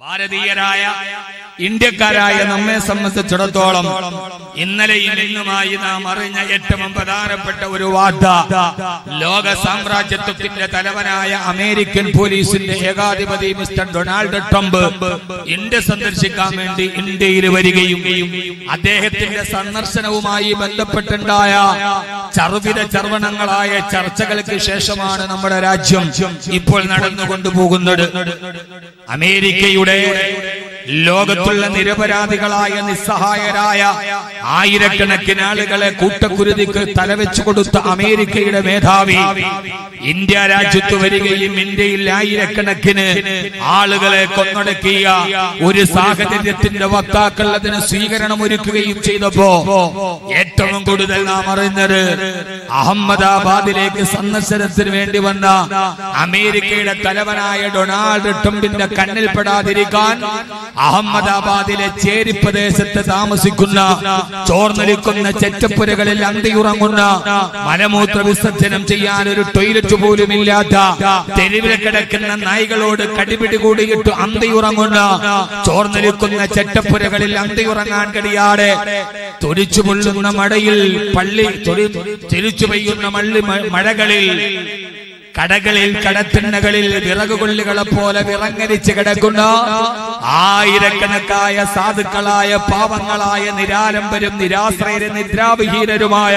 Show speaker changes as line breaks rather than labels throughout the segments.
ഭാരതീയരായ ഇന്ത്യക്കാരായ നമ്മെ സംബന്ധിച്ചിടത്തോളം ഇന്നലെയും ഇന്നുമായി നാം അറിഞ്ഞ ഏറ്റവും പ്രധാനപ്പെട്ട ഒരു വാർത്ത ലോക സാമ്രാജ്യത്വത്തിന്റെ തലവനായ അമേരിക്കൻ പോലീസിന്റെ ഏകാധിപതി മിസ്റ്റർ ഡൊണാൾഡ് ട്രംപ് ഇന്ത്യ സന്ദർശിക്കാൻ വേണ്ടി ഇന്ത്യയിൽ വരികയും അദ്ദേഹത്തിന്റെ സന്ദർശനവുമായി ബന്ധപ്പെട്ടുണ്ടായ ചർവിത ചർവണങ്ങളായ ചർച്ചകൾക്ക് ശേഷമാണ് നമ്മുടെ രാജ്യം ഇപ്പോൾ നടന്നുകൊണ്ടുപോകുന്നത് അമേരിക്കയുടെ ലോകത്തുള്ള നിരപരാധികളായ നിസ്സഹായരായ ആയിരക്കണക്കിന് ആളുകളെ കൂട്ടക്കുരുതിക്ക് തലവെച്ചു കൊടുത്ത അമേരിക്കയുടെ മേധാവി ഇന്ത്യ രാജ്യത്ത് വരികയും ഇന്ത്യയിൽ ആയിരക്കണക്കിന് ആളുകളെ കൊന്നൊടുക്കിയ ഒരു സാഹചര്യത്തിന്റെ വക്താക്കൾ അതിന് സ്വീകരണം ഒരുക്കുകയും ചെയ്തപ്പോ ഏറ്റവും കൂടുതൽ നാം അറിഞ്ഞത് അഹമ്മദാബാദിലേക്ക് സന്ദർശനത്തിന് വേണ്ടി വന്ന അമേരിക്കയുടെ തലവനായ ഡൊണാൾഡ് ട്രംപിന്റെ കണ്ണിൽപ്പെടാതിരിക്കാൻ അഹമ്മദാബാദിലെ ചേരി പ്രദേശത്ത് താമസിക്കുന്ന ചോർന്നൊലിക്കുന്ന ചെറ്റപ്പുരകളിൽ അന്തിയുറങ്ങുന്ന മലമൂത്ര വിസർജനം ചെയ്യാൻ ഒരു ടോയ്ലറ്റ് പോലും ഇല്ലാത്ത തെരുവിൽ കിടക്കുന്ന നായ്കളോട് കടിപിടി കൂടിയിട്ട് അന്തിയുറങ്ങുന്ന ചോർന്നൊലിക്കുന്ന ചെറ്റപ്പുരകളിൽ അന്തിയുറങ്ങാൻ കഴിയാതെ തൊരിച്ചു മുള്ളുന്ന മഴയിൽ പള്ളി തിരിച്ചു പെയ്യുന്ന മള്ളി മഴകളിൽ കടകളിൽ കടത്തിണ്ണകളിൽ വിറകുകൊള്ളികളെ പോലെ വിറങ്ങരിച്ച് കിടക്കുന്ന ആയിരക്കണക്കായ സാധുക്കളായ പാവങ്ങളായ നിരാലംബരും നിരാശ്രയരും നിദ്രാവിഹീനരുമായ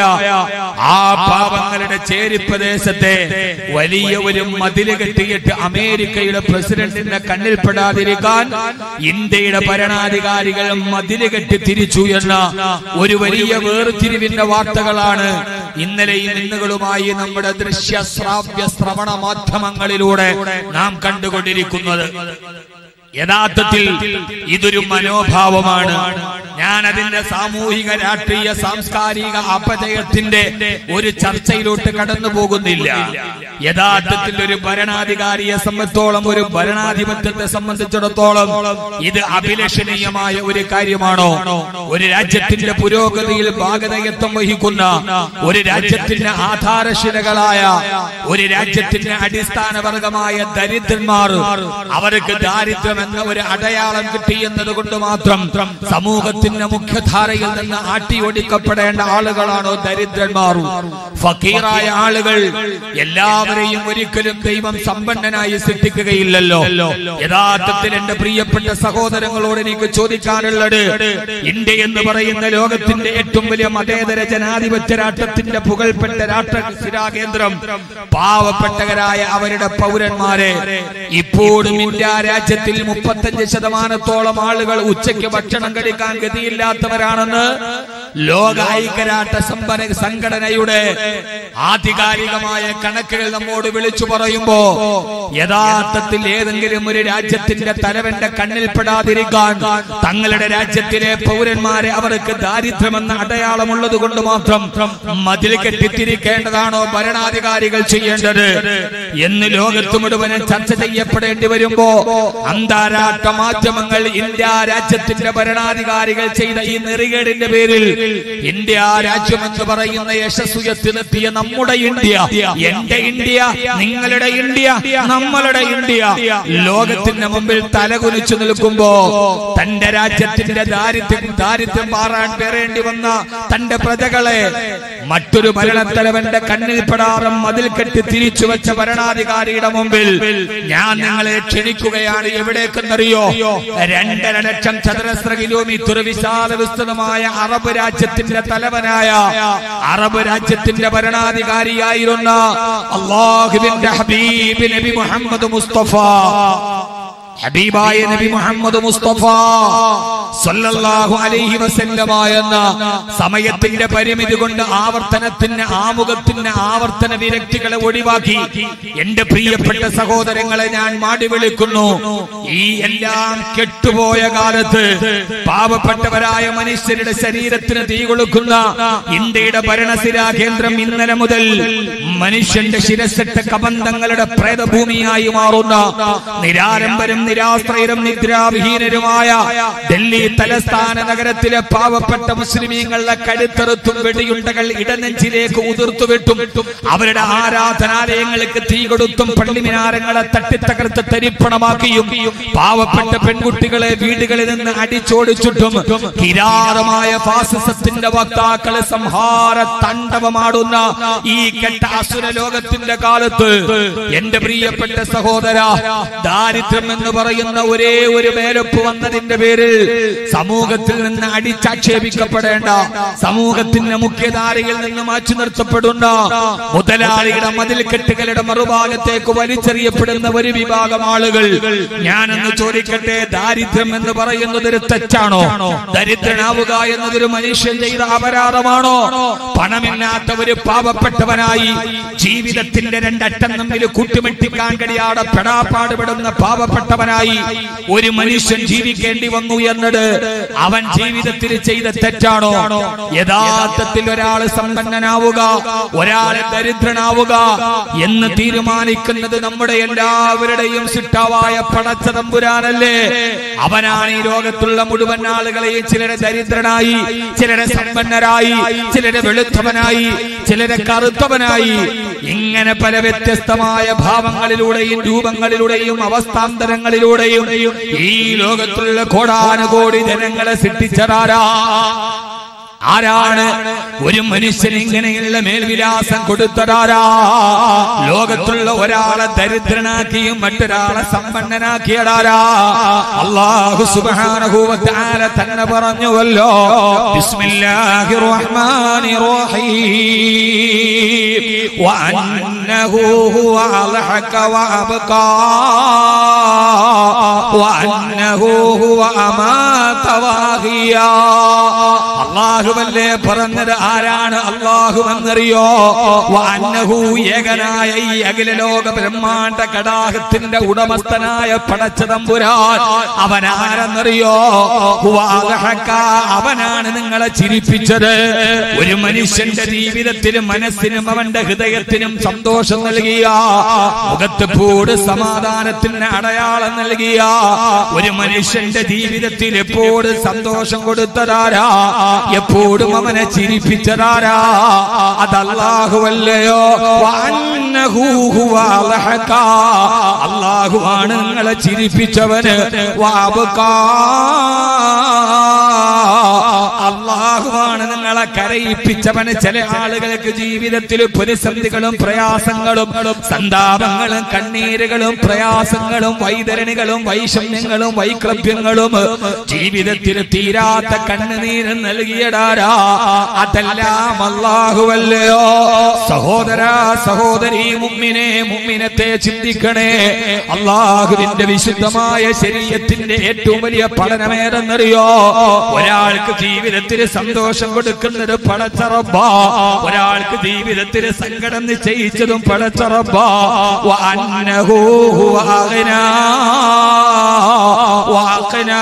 ആ പാവങ്ങളുടെ ചേരിപ്രദേശത്തെ വലിയ ഒരു മതില് കെട്ടിയിട്ട് അമേരിക്കയുടെ പ്രസിഡന്റിന്റെ കണ്ണിൽപ്പെടാതിരിക്കാൻ ഇന്ത്യയുടെ ഭരണാധികാരികൾ മതില് കെട്ടി തിരിച്ചു എന്ന ഒരു വലിയ വേർതിരിവിന്റെ വാർത്തകളാണ് ഇന്നലെയും ഇന്നുകളുമായി നമ്മുടെ ദൃശ്യ ശ്രാവ്യ ശ്രവണ മാധ്യമങ്ങളിലൂടെ നാം കണ്ടുകൊണ്ടിരിക്കുന്നത് യഥാർത്ഥത്തിൽ ഇതൊരു മനോഭാവമാണ് ഞാൻ അതിന്റെ സാമൂഹിക രാഷ്ട്രീയ സാംസ്കാരിക അപജയത്തിന്റെ ഒരു ചർച്ചയിലോട്ട് കടന്നു പോകുന്നില്ല യഥാർത്ഥത്തിൽ ഒരു ഭരണാധികാരിയെ സംബന്ധിച്ചോളം ഒരു ഭരണാധിപത്യത്തെ സംബന്ധിച്ചിടത്തോളം ഇത് അഭിലഷണീയമായ ഒരു കാര്യമാണോ ഒരു രാജ്യത്തിന്റെ പുരോഗതിയിൽ ഭാഗതയത്വം വഹിക്കുന്ന ഒരു രാജ്യത്തിന്റെ ആധാരശിലകളായ ഒരു രാജ്യത്തിന്റെ അടിസ്ഥാനവർഗമായ ദരിദ്രന്മാർ അവർക്ക് ദാരിദ്ര്യം എന്ന ഒരു അടയാളം കിട്ടി എന്നത് കൊണ്ട് മാത്രം സമൂഹത്തിന്റെ മുഖ്യധാരയിൽ നിന്ന് ആട്ടിയൊടിക്കപ്പെടേണ്ട ആളുകളാണോ ദരിദ്രന്മാർ ഫക്കീറായ ആളുകൾ എല്ലാവരെയും ഒരിക്കലും ദൈവം സമ്പന്നനായി സൃഷ്ടിക്കുകയില്ലല്ലോ യഥാർത്ഥത്തിൽ എന്റെ പ്രിയപ്പെട്ട സഹോദരങ്ങളോട് എനിക്ക് ചോദിക്കാനുള്ളത് ഇന്ത്യ എന്ന് പറയുന്ന ലോകത്തിന്റെ ഏറ്റവും വലിയ മതേതര ജനാധിപത്യ രാഷ്ട്രത്തിന്റെ പുകൾപ്പെട്ട രാഷ്ട്ര സ്ഥിരാകേന്ദ്രം പാവപ്പെട്ടവരായ അവരുടെ പൗരന്മാരെ ഇപ്പോഴും ഇന്ത്യ രാജ്യത്തിൽ മുപ്പത്തഞ്ച് ശതമാനത്തോളം ആളുകൾ ഉച്ചയ്ക്ക് ഭക്ഷണം കഴിക്കാൻ ഗതിയില്ലാത്തവരാണെന്ന് ലോക ഐക്യരാഷ്ട്ര സമ്പന്ന സംഘടനയുടെ ആധികാരികമായ കണക്കുകൾ നമ്മോട് വിളിച്ചു പറയുമ്പോ യഥാർത്ഥത്തിൽ ഏതെങ്കിലും ഒരു രാജ്യത്തിന്റെ തലവന്റെ കണ്ണിൽപ്പെടാതിരിക്കാൻ തങ്ങളുടെ രാജ്യത്തിലെ പൗരന്മാരെ അവർക്ക് ദാരിദ്ര്യമെന്ന അടയാളമുള്ളത് കൊണ്ട് മാത്രം മതിൽ കെട്ടിത്തിരിക്കേണ്ടതാണോ ഭരണാധികാരികൾ ചെയ്യേണ്ടത് എന്ന് ലോകത്ത് മുഴുവനും ചർച്ച ചെയ്യപ്പെടേണ്ടി വരുമ്പോ അന്താരാഷ്ട്ര മാധ്യമങ്ങൾ ഇന്ത്യ രാജ്യത്തിന്റെ ഭരണാധികാരികൾ ചെയ്ത ഈ നെറികേടിന്റെ പേരിൽ ഇന്ത്യ രാജ്യമെന്ന് പറയുന്ന യശസ്സുയർത്തിലെത്തിയ നമ്മുടെ ഇന്ത്യ എന്റെ ഇന്ത്യ നിങ്ങളുടെ ഇന്ത്യ നമ്മളുടെ ഇന്ത്യ ലോകത്തിന്റെ മുമ്പിൽ തലകുനിച്ചു നിൽക്കുമ്പോ തന്റെ രാജ്യത്തിന്റെ ദാരിദ്ര്യം ദാരിദ്ര്യം മാറാൻ പേറേണ്ടി വന്ന തന്റെ പ്രജകളെ മറ്റൊരു ഭരണത്തലവന്റെ കണ്ണിൽപ്പെടാറും മതിൽ കെട്ടി തിരിച്ചു വെച്ച ഭരണാധികാരിയുടെ മുമ്പിൽ ഞാൻ നിങ്ങളെ ക്ഷണിക്കുകയാണ് എവിടേക്കെന്നറിയോ രണ്ടര ലക്ഷം ചതുരശ്ര കിലോമീറ്റർ വിശാല വിസ്തൃതമായ അറബ് രാജ്യത്തിന്റെ തലവനായ അറബ് രാജ്യത്തിന്റെ ഭരണാധികാരിയായിരുന്ന അള്ളാഹുവിന്റെ ഹബീബ് നബി മുഹമ്മദ് മുസ്തഫ ഹബീബായ നബി മുഹമ്മദ് മുസ്തഫ സല്ലല്ലാഹു അലൈഹി വസല്ലമ എന്ന സമയത്തിന്റെ പരിമിതി കൊണ്ട് ആവർത്തനത്തിന് ആമുഖത്തിന് ആവർത്തന വിരക്തികളെ ഒഴിവാക്കി എന്റെ പ്രിയപ്പെട്ട സഹോദരങ്ങളെ ഞാൻ മാടി വിളിക്കുന്നു ഈ എല്ലാം കെട്ടുപോയ കാലത്ത് പാവപ്പെട്ടവരായ മനുഷ്യരുടെ ശരീരത്തിന് തീ കൊളുക്കുന്ന ഇന്ത്യയുടെ ഭരണസിരാ കേന്ദ്രം ഇന്നലെ മുതൽ മനുഷ്യന്റെ ശിരസെട്ട കബന്ധങ്ങളുടെ പ്രേതഭൂമിയായി മാറുന്ന നിരാലംബരും നിരാശ്രയരും നിദ്രാവിഹീനരുമായ ഡൽഹി തലസ്ഥാന നഗരത്തിലെ പാവപ്പെട്ട മുസ്ലിമീങ്ങളുടെ കഴുത്തെറുത്തും വെടിയുണ്ടകൾ ഇടനെഞ്ചിലേക്ക് ഉതിർത്തുവിട്ടും അവരുടെ ആരാധനാലയങ്ങൾക്ക് തീ കൊടുത്തും പള്ളിമിനാരങ്ങളെ തട്ടിത്തകർത്ത് തരിപ്പണമാക്കിയും പാവപ്പെട്ട പെൺകുട്ടികളെ വീടുകളിൽ നിന്ന് അടിച്ചോടിച്ചിട്ടും കിരാതമായ ഫാസിസത്തിന്റെ വക്താക്കളെ സംഹാര തണ്ഡവമാടുന്ന ഈ കെട്ട അസുര ലോകത്തിന്റെ കാലത്ത് എന്റെ പ്രിയപ്പെട്ട സഹോദര ദാരിദ്ര്യം എന്ന് പറയുന്ന ഒരേ ഒരു മേലൊപ്പ് വന്നതിന്റെ പേരിൽ സമൂഹത്തിൽ നിന്ന് അടിച്ചാക്ഷേപിക്കപ്പെടേണ്ട സമൂഹത്തിന്റെ മുഖ്യധാരയിൽ നിന്ന് മാറ്റി നിർത്തപ്പെടുന്ന മുതലാളിയുടെ മതിൽക്കെട്ടുകളുടെ മറുഭാഗത്തേക്ക് വലിച്ചെറിയപ്പെടുന്ന ഒരു വിഭാഗം ആളുകൾ ഞാനെന്ന് ചോദിക്കട്ടെ ദാരിദ്ര്യം എന്ന് പറയുന്നത് ഒരു തെറ്റാണോ ദരിദ്രനാവുക എന്നതൊരു മനുഷ്യൻ ചെയ്ത അപരാധമാണോ പണമില്ലാത്ത ഒരു പാവപ്പെട്ടവനായി ജീവിതത്തിന്റെ രണ്ടറ്റം തമ്മിൽ കൂട്ടുമെട്ടിക്കാൻ കഴിയാതെ പെടാപ്പാടുപെടുന്ന പാവപ്പെട്ടവനായി ഒരു മനുഷ്യൻ ജീവിക്കേണ്ടി വന്നു എന്നത് അവൻ ജീവിതത്തിൽ ചെയ്ത തെറ്റാണോ യഥാർത്ഥത്തിൽ ഒരാൾ സമ്പന്നനാവുക ഒരാൾ ദരിദ്രനാവുക എന്ന് തീരുമാനിക്കുന്നത് നമ്മുടെ എല്ലാവരുടെയും സിട്ടാവായ പടച്ച തമ്പുരാനല്ലേ അവനാണ് ഈ ലോകത്തുള്ള മുഴുവൻ ആളുകളെയും ചിലരെ ദരിദ്രനായി ചിലരെ സമ്പന്നരായി ചിലരെ വെളുത്തവനായി ചിലരെ കറുത്തവനായി ഇങ്ങനെ പല വ്യത്യസ്തമായ ഭാവങ്ങളിലൂടെയും രൂപങ്ങളിലൂടെയും അവസ്ഥാന്തരങ്ങളിലൂടെയും ഈ ലോകത്തുള്ള കോടാനുകോടി ജനങ്ങളെ സൃഷ്ടിച്ചതാരാ ആരാണ് ഒരു മനുഷ്യന് ഇങ്ങനെയുള്ള മേൽവിലാസം കൊടുത്തതാരാ ലോകത്തുള്ള ഒരാളെ ദരിദ്രനാക്കിയും മറ്റൊരാളെ സമ്പന്നനാക്കിയതാരാ അള്ളാഹു സുബ്ഹാനഹു വ തആല തന്നെ പറഞ്ഞുവല്ലോ ബിസ്മില്ലാഹിർ റഹ്മാനിർ റഹീം വഅന്നഹു ഹുവ അൽഹക വഅബ്കാ വഅന്നഹു ഹുവ അമാത വഅഹിയാ അള്ളാഹുവല്ലേ പറഞ്ഞത് ആരാണ് അള്ളാഹു എന്നറിയോ അന്നഹു ഏകനായ ഈ അഖില ലോക ബ്രഹ്മാണ്ട കടാഹത്തിന്റെ ഉടമസ്ഥനായ പടച്ച തമ്പുരാൻ അവൻ ആരെന്നറിയോ ഹുവാദഹക്ക, അവനാണ് നിങ്ങളെ ചിരിപ്പിച്ചത് ഒരു മനുഷ്യന്റെ ജീവിതത്തിലും മനസ്സിനും അവന്റെ ഹൃദയത്തിനും സന്തോഷം നൽകിയ മുഖത്ത് പൂട് സമാധാനത്തിന് അടയാളം നൽകിയ ഒരു മനുഷ്യന്റെ ജീവിതത്തിൽ എപ്പോഴും സന്തോഷം കൊടുത്തതാരാ എപ്പോഴും അവനെ ചിരിപ്പിച്ചതാരാ അതല്ലാഹുവല്ലയോ വഅന്നഹു ഹുവ അൽഹക. അല്ലാഹുവാണ് നിങ്ങളെ ചിരിപ്പിച്ചവന് വഅബ്കാ. അള്ളാഹുവാണ് നിങ്ങളെ കരയിപ്പിച്ചവന് ചില ആളുകൾക്ക് ജീവിതത്തിൽ പ്രതിസന്ധികളും പ്രയാസങ്ങളും സന്താപങ്ങളും കണ്ണീരുകളും പ്രയാസങ്ങളും വൈതരണികളും വൈഷമ്യങ്ങളും വൈക്ലഭ്യങ്ങളും ജീവിതത്തിൽ തീരാത്ത കണ്ണുനീര് നൽകിയടാരാ അതെല്ലാം അള്ളാഹുവല്ലയോ സഹോദര സഹോദരി മുമ്മിനെ മുമ്മിനത്തെ ചിന്തിക്കണേ അള്ളാഹുവിന്റെ വിശുദ്ധമായ ശരീരത്തിന്റെ ഏറ്റവും വലിയ പഠനമേതെന്നറിയോ ഒരാൾക്ക് ജീവിതത്തിൽ സന്തോഷം കൊടുക്കുന്നത് പടച്ചറബ ഒരാൾക്ക് ജീവിതത്തിൽ സങ്കടം നിശ്ചയിച്ചതും പടച്ചറബ വഅന്നഹു ഹുവ അഗ്നാ വഅഗ്നാ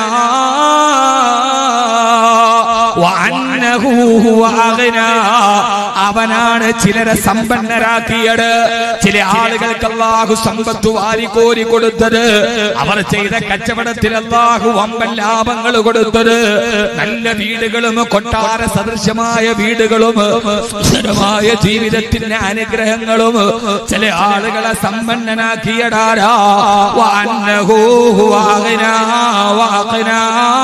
വഅന്നഹു ഹുവ അഗ്നാ. അവനാണ് ചിലരെ സമ്പന്നരാക്കിയത് ചില ആളുകൾക്ക് അള്ളാഹു സമ്പത്ത് വാരിക്കോരി കൊടുത്തത് അവർ ചെയ്ത കച്ചവടത്തിൽ അള്ളാഹു വമ്പൻ ലാഭങ്ങൾ കൊടുത്തത് നല്ല വീടുകളും കൊട്ടാര സദൃശമായ വീടുകളും സുന്ദരമായ ജീവിതത്തിന്റെ അനുഗ്രഹങ്ങളും ചില ആളുകളെ സമ്പന്നനാക്കിയടാരാ വഅന്നഹു ഹുവ അഗ്നാ വഅഗ്നാ.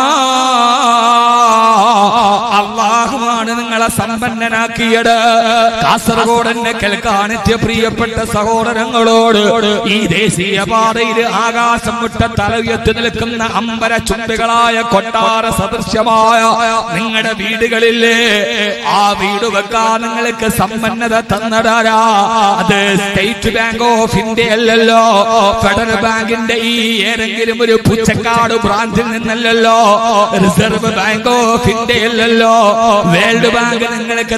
അള്ളാഹുവാണ് നിങ്ങളെ സമ്പന്നനാക്കിയത് കാസർഗോഡന്റെ കേൾക്കാനെത്തിയ പ്രിയപ്പെട്ട സഹോദരങ്ങളോട് ഈ ദേശീയ പാതയിൽ ആകാശം വിട്ട തലയുയർത്തി നിൽക്കുന്ന അമ്പര ചുംബികളായ കൊട്ടാര സദൃശ്യമായ നിങ്ങളുടെ വീടുകളില്ലേ ആ വീട് വെക്കാൻ നിങ്ങൾക്ക് സമ്പന്നത തന്നതാരാ അത് സ്റ്റേറ്റ് ബാങ്ക് ഓഫ് ഇന്ത്യ അല്ലല്ലോ ഫെഡറൽ ബാങ്കിന്റെ ഈ ഏതെങ്കിലും ഒരു പുച്ചക്കാട് ബ്രാഞ്ചിൽ നിന്നല്ലല്ലോ റിസർവ് ബാങ്ക് ഓഫ് ഇന്ത്യ അല്ലല്ലോ വേൾഡ് ബാങ്ക് നിങ്ങൾക്ക്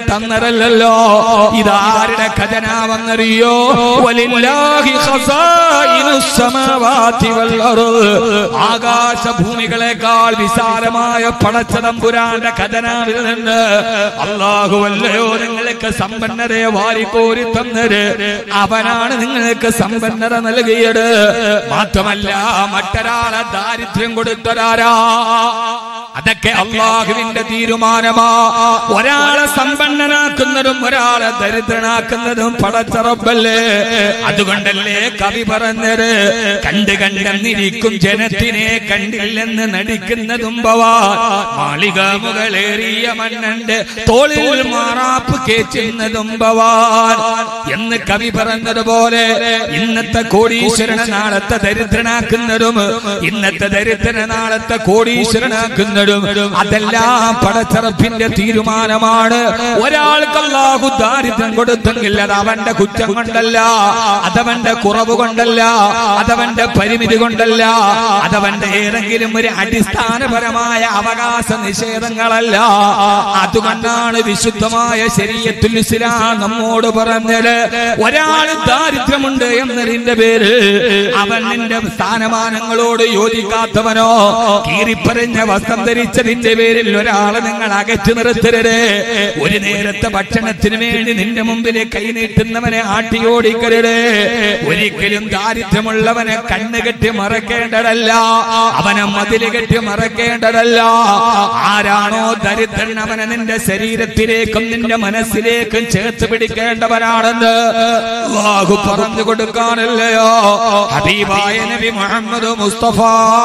തന്നരല്ലോ ഇതാരുടെ ഖജനാവെന്നറിയോ വലില്ലാഹി ഖസായിനുസ് സമാവാതി വൽ അർദ് ആകാശഭൂമികളെക്കാൾ വിശാലമായ പടച്ചതമ്പുരാന്റെ ഖജനാവിൽ നിന്ന് അള്ളാഹുവല്ലയോ നിങ്ങൾക്ക് സമ്പന്നരെ വാരിക്കോരി തന്നത് അവനാണ് നിങ്ങൾക്ക് സമ്പന്നത നൽകിയത് മാത്രമല്ല മറ്റൊരാളെ ദാരിദ്ര്യം കൊടുത്തരാരാ അതൊക്കെ അള്ളാഹുവിന്റെ തീരുമാനമാ ഒരാളെ സമ്പന്നനാക്കുന്നതും ഒരാളെ ദരിദ്രനാക്കുന്നതും പടച്ചറപ്പല്ലേ അതുകൊണ്ടല്ലേ കവി പറഞ്ഞത് കണ്ട് കണ്ടെന്നിരിക്കും ജനത്തിനെ കണ്ടില്ലെന്ന് നടിക്കുന്നതും ഭവാ മാളിക മുകളേറിയ മണ്ണന്റെ തോളിൽ മാറാപ്പ് കേച്ചുന്നതും ഭവാൻ എന്ന് കവി പറഞ്ഞതുപോലെ ഇന്നത്തെ കോടീശ്വരനെ നാളത്തെ ദരിദ്രനാക്കുന്നതും ഇന്നത്തെ ദരിദ്രനെ നാളത്തെ കോടീശ്വരനാക്കുന്നതും അതെല്ലാം പടച്ചറപ്പിന്റെ തീരുമാനമാണ് ഒരാൾക്ക് അല്ലാഹു ദാരിദ്ര്യം കൊടുത്തെങ്കിൽ അത് അവന്റെ കുറ്റം കൊണ്ടല്ല അതവന്റെ കുറവ് കൊണ്ടല്ല അതവന്റെ പരിമിതി കൊണ്ടല്ല അതവന്റെ ഏതെങ്കിലും ഒരു അടിസ്ഥാനപരമായ അവകാശ നിഷേധങ്ങളല്ല അതുകൊണ്ടാണ് വിശുദ്ധമായ ശരീരത്തിൽ ഇസ്ലാം നമ്മോട് പറഞ്ഞത് ഒരാൾ ദാരിദ്ര്യമുണ്ട് എന്നതിന്റെ പേര് അവൻ നിന്റെ സ്ഥാനമാനങ്ങളോട് യോജിക്കാത്തവനോ കീറിപ്പറഞ്ഞ വസ്ത്രം ധരിച്ചതിന്റെ പേരിൽ ഒരാളെ നിങ്ങൾ അകറ്റി നിർത്തരുത് ഒരു നേരത്തെ ഭക്ഷണത്തിന് വേണ്ടി നിന്റെ മുമ്പിൽ കൈനീട്ടുന്നവനെ ആട്ടിയോടിക്കരുത് ഒരിക്കലും ദാരിദ്ര്യമുള്ളവനെ കണ്ണുകെട്ടി മറക്കേണ്ടതല്ല അവനെ മതില് കെട്ടി മറക്കേണ്ടതല്ല ആരാണോ ദരിദ്രൻ അവനെ നിന്റെ ശരീരത്തിലേക്കും നിന്റെ മനസ്സിലേക്കും ചേർത്ത് പിടിക്കേണ്ടവനാണെന്ന് അല്ലാഹു പറഞ്ഞു കൊടുക്കാനല്ലയോ ഹബീബായ നബി മുഹമ്മദ് മുസ്തഫ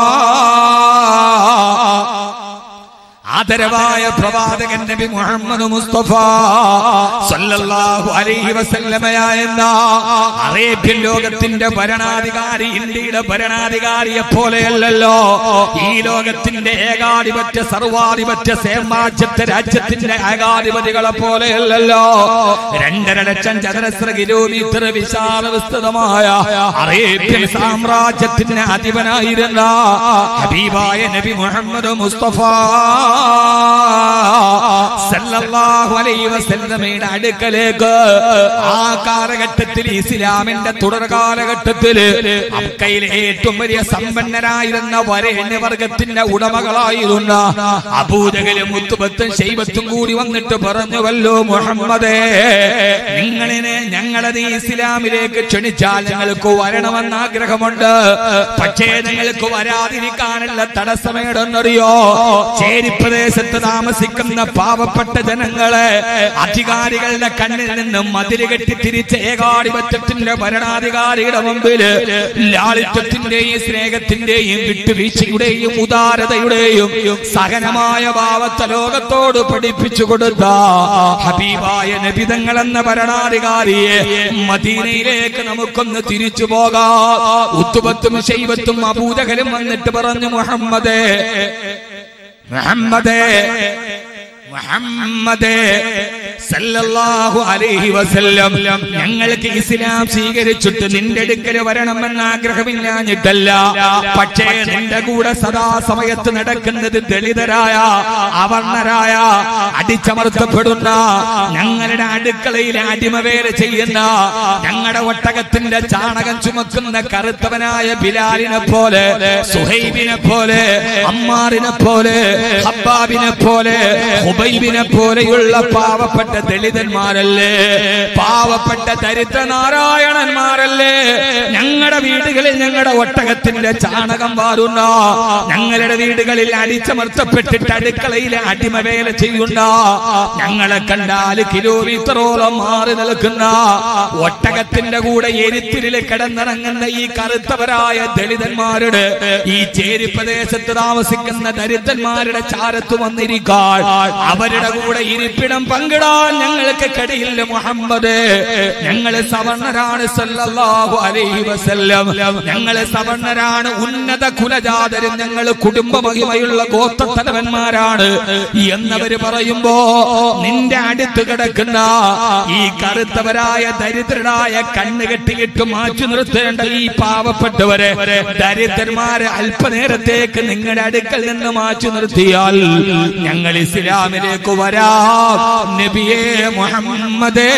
ആദരവായ പ്രവാചകൻ നബി മുഹമ്മദ് മുസ്തഫ സല്ലല്ലാഹു അലൈഹി വസല്ലമയായെന്ന അറേബ്യൻ ലോകത്തിന്റെ ഭരണാധികാരി ഇന്ത്യയുടെ ഭരണാധികാരിയെ പോലെയല്ലല്ലോ ഈ ലോകത്തിന്റെ ഏകാധിപത്യ സർവാധിപത്യ സാമ്രാജ്യത്തെ രാജ്യത്തിന്റെ ഏകാധിപതികളെ പോലെയല്ലല്ലോ രണ്ടര ലക്ഷം ചതുരശ്ര കിലോമീറ്റർ വിശാല വിസ്തൃതമായ അറേബ്യൻ സാമ്രാജ്യത്തിന്റെ അധിപനായിരുന്ന ഹബീബായ നബി മുഹമ്മദ് മുസ്തഫ സല്ലല്ലാഹു അലൈഹി വസല്ലമയുടെ അടുക്കലേക്ക് ആ കാലഘട്ടത്തിൽ ഇസ്ലാമിന്റെ തുടർ കാലഘട്ടത്തിൽ അക്കയിലെ ഏറ്റവും വലിയ സമ്പന്നരായിരുന്ന വരേണ്യ വർഗത്തിന്റെ ഉടമകളായിരുന്ന അബൂജകലും മുത്തുബത്തും ശൈബത്തും കൂടി വന്നിട്ട് പറഞ്ഞുവല്ലോ മുഹമ്മദേ നിങ്ങളിനെ ഞങ്ങളത് ഇസ്ലാമിലേക്ക് ക്ഷണിച്ചാൽ ഞങ്ങൾക്ക് വരണമെന്ന് ആഗ്രഹമുണ്ട് പക്ഷേ നിങ്ങൾക്ക് വരാതിരിക്കാനുള്ള തടസ്സമേടെന്നറിയോ ചേരി പ്രദേശത്ത് താമസിക്കുന്ന പാവപ്പെട്ട ജനങ്ങളെ അധികാരികളുടെ കണ്ണിൽ നിന്നും മതില് കെട്ടി തിരിച്ച ഏകാധിപത്യത്തിന്റെ ഭരണാധികാരിയുടെ മുമ്പിൽ ലാളിത്യത്തിന്റെയും സ്നേഹത്തിന്റെയും വിട്ടുവീഴ്ചയുടെയും ഉദാരതയുടെയും സഹനമായ ഭാവത്തെ ലോകത്തോട് പഠിപ്പിച്ചു കൊടുത്ത ഹബീബായ നബിതങ്ങൾ എന്ന ഭരണാധികാരിയെ മദീനയിലേക്ക് നമുക്കൊന്ന് തിരിച്ചു പോകാം ഉത്തുപത്തും ശൈവത്തും അബൂജകലും വന്നിട്ട് പറഞ്ഞു മുഹമ്മദേ മുഹമ്മദേ മുഹമ്മദേ സല്ലല്ലാഹു അലൈഹി വസല്ലം ഞങ്ങൾക്ക് ഇസ്ലാം സ്വീകരിച്ചിട്ട് നിന്റെ അടുക്കൽ വരണമെന്ന് ആഗ്രഹമില്ലാഞ്ഞിട്ടല്ല പക്ഷേ നിന്റെ കൂടെ സദാ സമയത്ത് നടക്കുന്നത് ദളിതരായ അവർണരായ അടിച്ചമർത്തപ്പെടുന്ന ഞങ്ങളുടെ അടുക്കളയിൽ അടിമവേല ചെയ്യുന്ന ഞങ്ങളുടെ ഒട്ടകത്തിന്റെ ചാണകം ചുമക്കുന്ന കറുത്തവനായ ബിലാലിനെ പോലെ സുഹൈബിനെ പോലെ അമ്മാറിനെ പോലെ ഹബ്ബാബിനെ പോലെ ഹുബൈബിനെ പോലെയുള്ള പാവപ്പെട്ട ദളിതന്മാരല്ലേ പാവപ്പെട്ട ദരിദ്ര നാരായണന്മാരല്ലേ ഞങ്ങളുടെ വീടുകളിൽ ഞങ്ങളുടെ ഒട്ടകത്തിന്റെ ചാണകം വാരുന്ന ഞങ്ങളുടെ വീടുകളിൽ അടിച്ചമർത്തപ്പെട്ടിട്ട് അടുക്കളയിലെ അടിമവേല ചെയ്യുന്ന ഞങ്ങളെ കണ്ടാൽ കിലോമീറ്ററോളം മാറി നിൽക്കുന്ന ഒട്ടകത്തിന്റെ കൂടെ എരിത്തിരിൽ കിടന്നിറങ്ങുന്ന ഈ കറുത്തവരായ ദളിതന്മാരുടെ ഈ ചേരി പ്രദേശത്ത് താമസിക്കുന്ന ദരിദ്രന്മാരുടെ ചാരത്ത് വന്നിരിക്കാൻ അവരുടെ കൂടെ ഇരിപ്പിടം പങ്കിടാൻ ഞങ്ങൾക്ക് കടിയില്ല മുഹമ്മദ് ഞങ്ങള് സവർണരാണ് സല്ലല്ലാഹു അലൈഹി വസല്ലം ഞങ്ങള് സവർണരാണ് ഉന്നത കുലജാതരും ഞങ്ങൾ കുടുംബ മഹിമയുള്ള ഗോത്രത്തലവന്മാരാണ് എന്നവര് പറയുമ്പോ നിന്റെ അടുത്ത് കിടക്കുന്ന ഈ കറുത്തവരായ ദരിദ്രരായ കണ്ണ് കെട്ടിയിട്ട് മാറ്റി നിർത്തേണ്ട ഈ പാവപ്പെട്ടവരെ ദരിദ്രന്മാരെ അല്പനേരത്തേക്ക് നിങ്ങളുടെ അടുക്കൽ നിന്ന് മാറ്റി നിർത്തിയാൽ ഞങ്ങൾ ഇസ്ലാമിലേക്ക് വരാം നബി നബിയേ മുഹമ്മദേ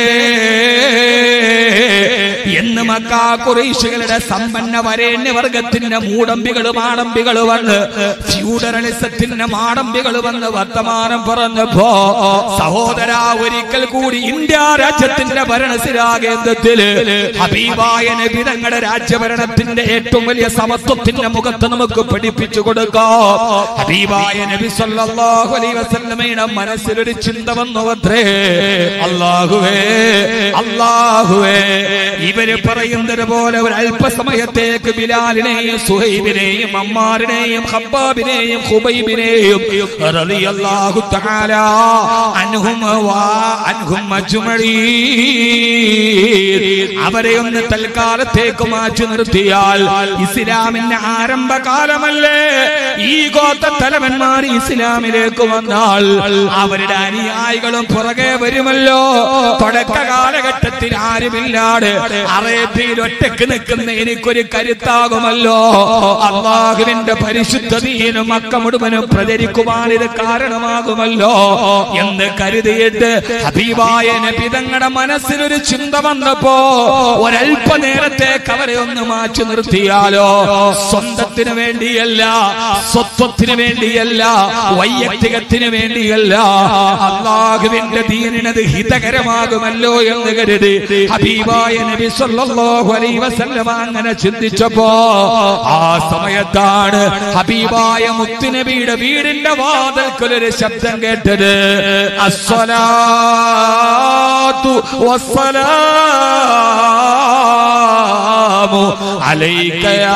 എന്ന് മക്കാ കുറേശികളുടെ സമ്പന്ന വരേണ്യ വർഗത്തിന്റെ മൂടമ്പികൾ മാടമ്പികൾ വന്ന് ഫ്യൂഡറലിസത്തിന്റെ മാടമ്പികൾ വന്ന് വർത്തമാനം പറഞ്ഞപ്പോ സഹോദര ഒരിക്കൽ കൂടി ഇന്ത്യ രാജ്യത്തിന്റെ ഭരണസിരാ കേന്ദ്രത്തില് ഹബീബായ നബി തങ്ങളുടെ രാജ്യഭരണത്തിന്റെ ഏറ്റവും വലിയ സമത്വത്തിന്റെ മുഖത്ത് നമുക്ക് പഠിപ്പിച്ചു കൊടുക്കാം ഹബീബായ നബി സല്ലല്ലാഹു അലൈഹി വസല്ലമയുടെ മനസ്സിലൊരു ചിന്ത വന്നു അത്രേ അല്ലാഹുവേ അല്ലാഹുവേ ഇവര് പറയുന്നത് പോലെ ഒരു അല്പസമയത്തേക്ക് ബിലാലിനെയും സുഹൈബിനെയും അമ്മാറിനെയും ഹബ്ബാബിനെയും ഹുബൈബിനെയും റളിയല്ലാഹു തആല അൻഹും വാ അൻഹും അജ്മഈൻ അവരെ ഒന്ന് തൽക്കാലത്തേക്ക് മാറ്റി നിർത്തിയാൽ ഇസ്ലാമിന്റെ ആരംഭകാലമല്ലേ ഈ ഗോത്ര തലവന്മാർ ഇസ്ലാമിലേക്ക് വന്നാൽ അവരുടെ അനുയായികളും പുറകെ വരുമല്ലോ തുടക്ക കാലഘട്ടത്തിൽ ആരുമില്ലാതെ അറേബ്യയിൽ ഒറ്റക്ക് നിൽക്കുന്ന എനിക്കൊരു കരുത്താകുമല്ലോ അള്ളാഹുവിന്റെ പരിശുദ്ധതീനും മക്ക മുഴുവനും പ്രചരിക്കുവാൻ ഇത് കാരണമാകുമല്ലോ എന്ന് കരുതിയിട്ട് ഹബീബായ നബി തങ്ങളുടെ മനസ്സിലൊരു ചിന്ത വന്നപ്പോ ഒരല്പ നേരത്തേക്ക് അവരെ ഒന്ന് മാറ്റി നിർത്തിയാലോ സ്വന്തത്തിന് വേണ്ടിയല്ല സ്വത്വത്തിന് വേണ്ടിയല്ല വൈയക്തികത്തിന് വേണ്ടിയല്ല അള്ളാഹുവിന്റെ ദീനിനത് ഹിതകരമാകുമല്ലോ എന്ന് കരുതി ഹബീബായ നബി സല്ലല്ലാഹു അലൈഹി വസല്ലമ അങ്ങനെ ചിന്തിച്ചപ്പോ ആ സമയത്താണ് ഹബീബായ മുത്തുനബിയുടെ വീടിന്റെ വാതിൽക്കൊരു ശബ്ദം കേട്ടത് അസ്സലാത്തു വസ്സലാമു അലൈക യാ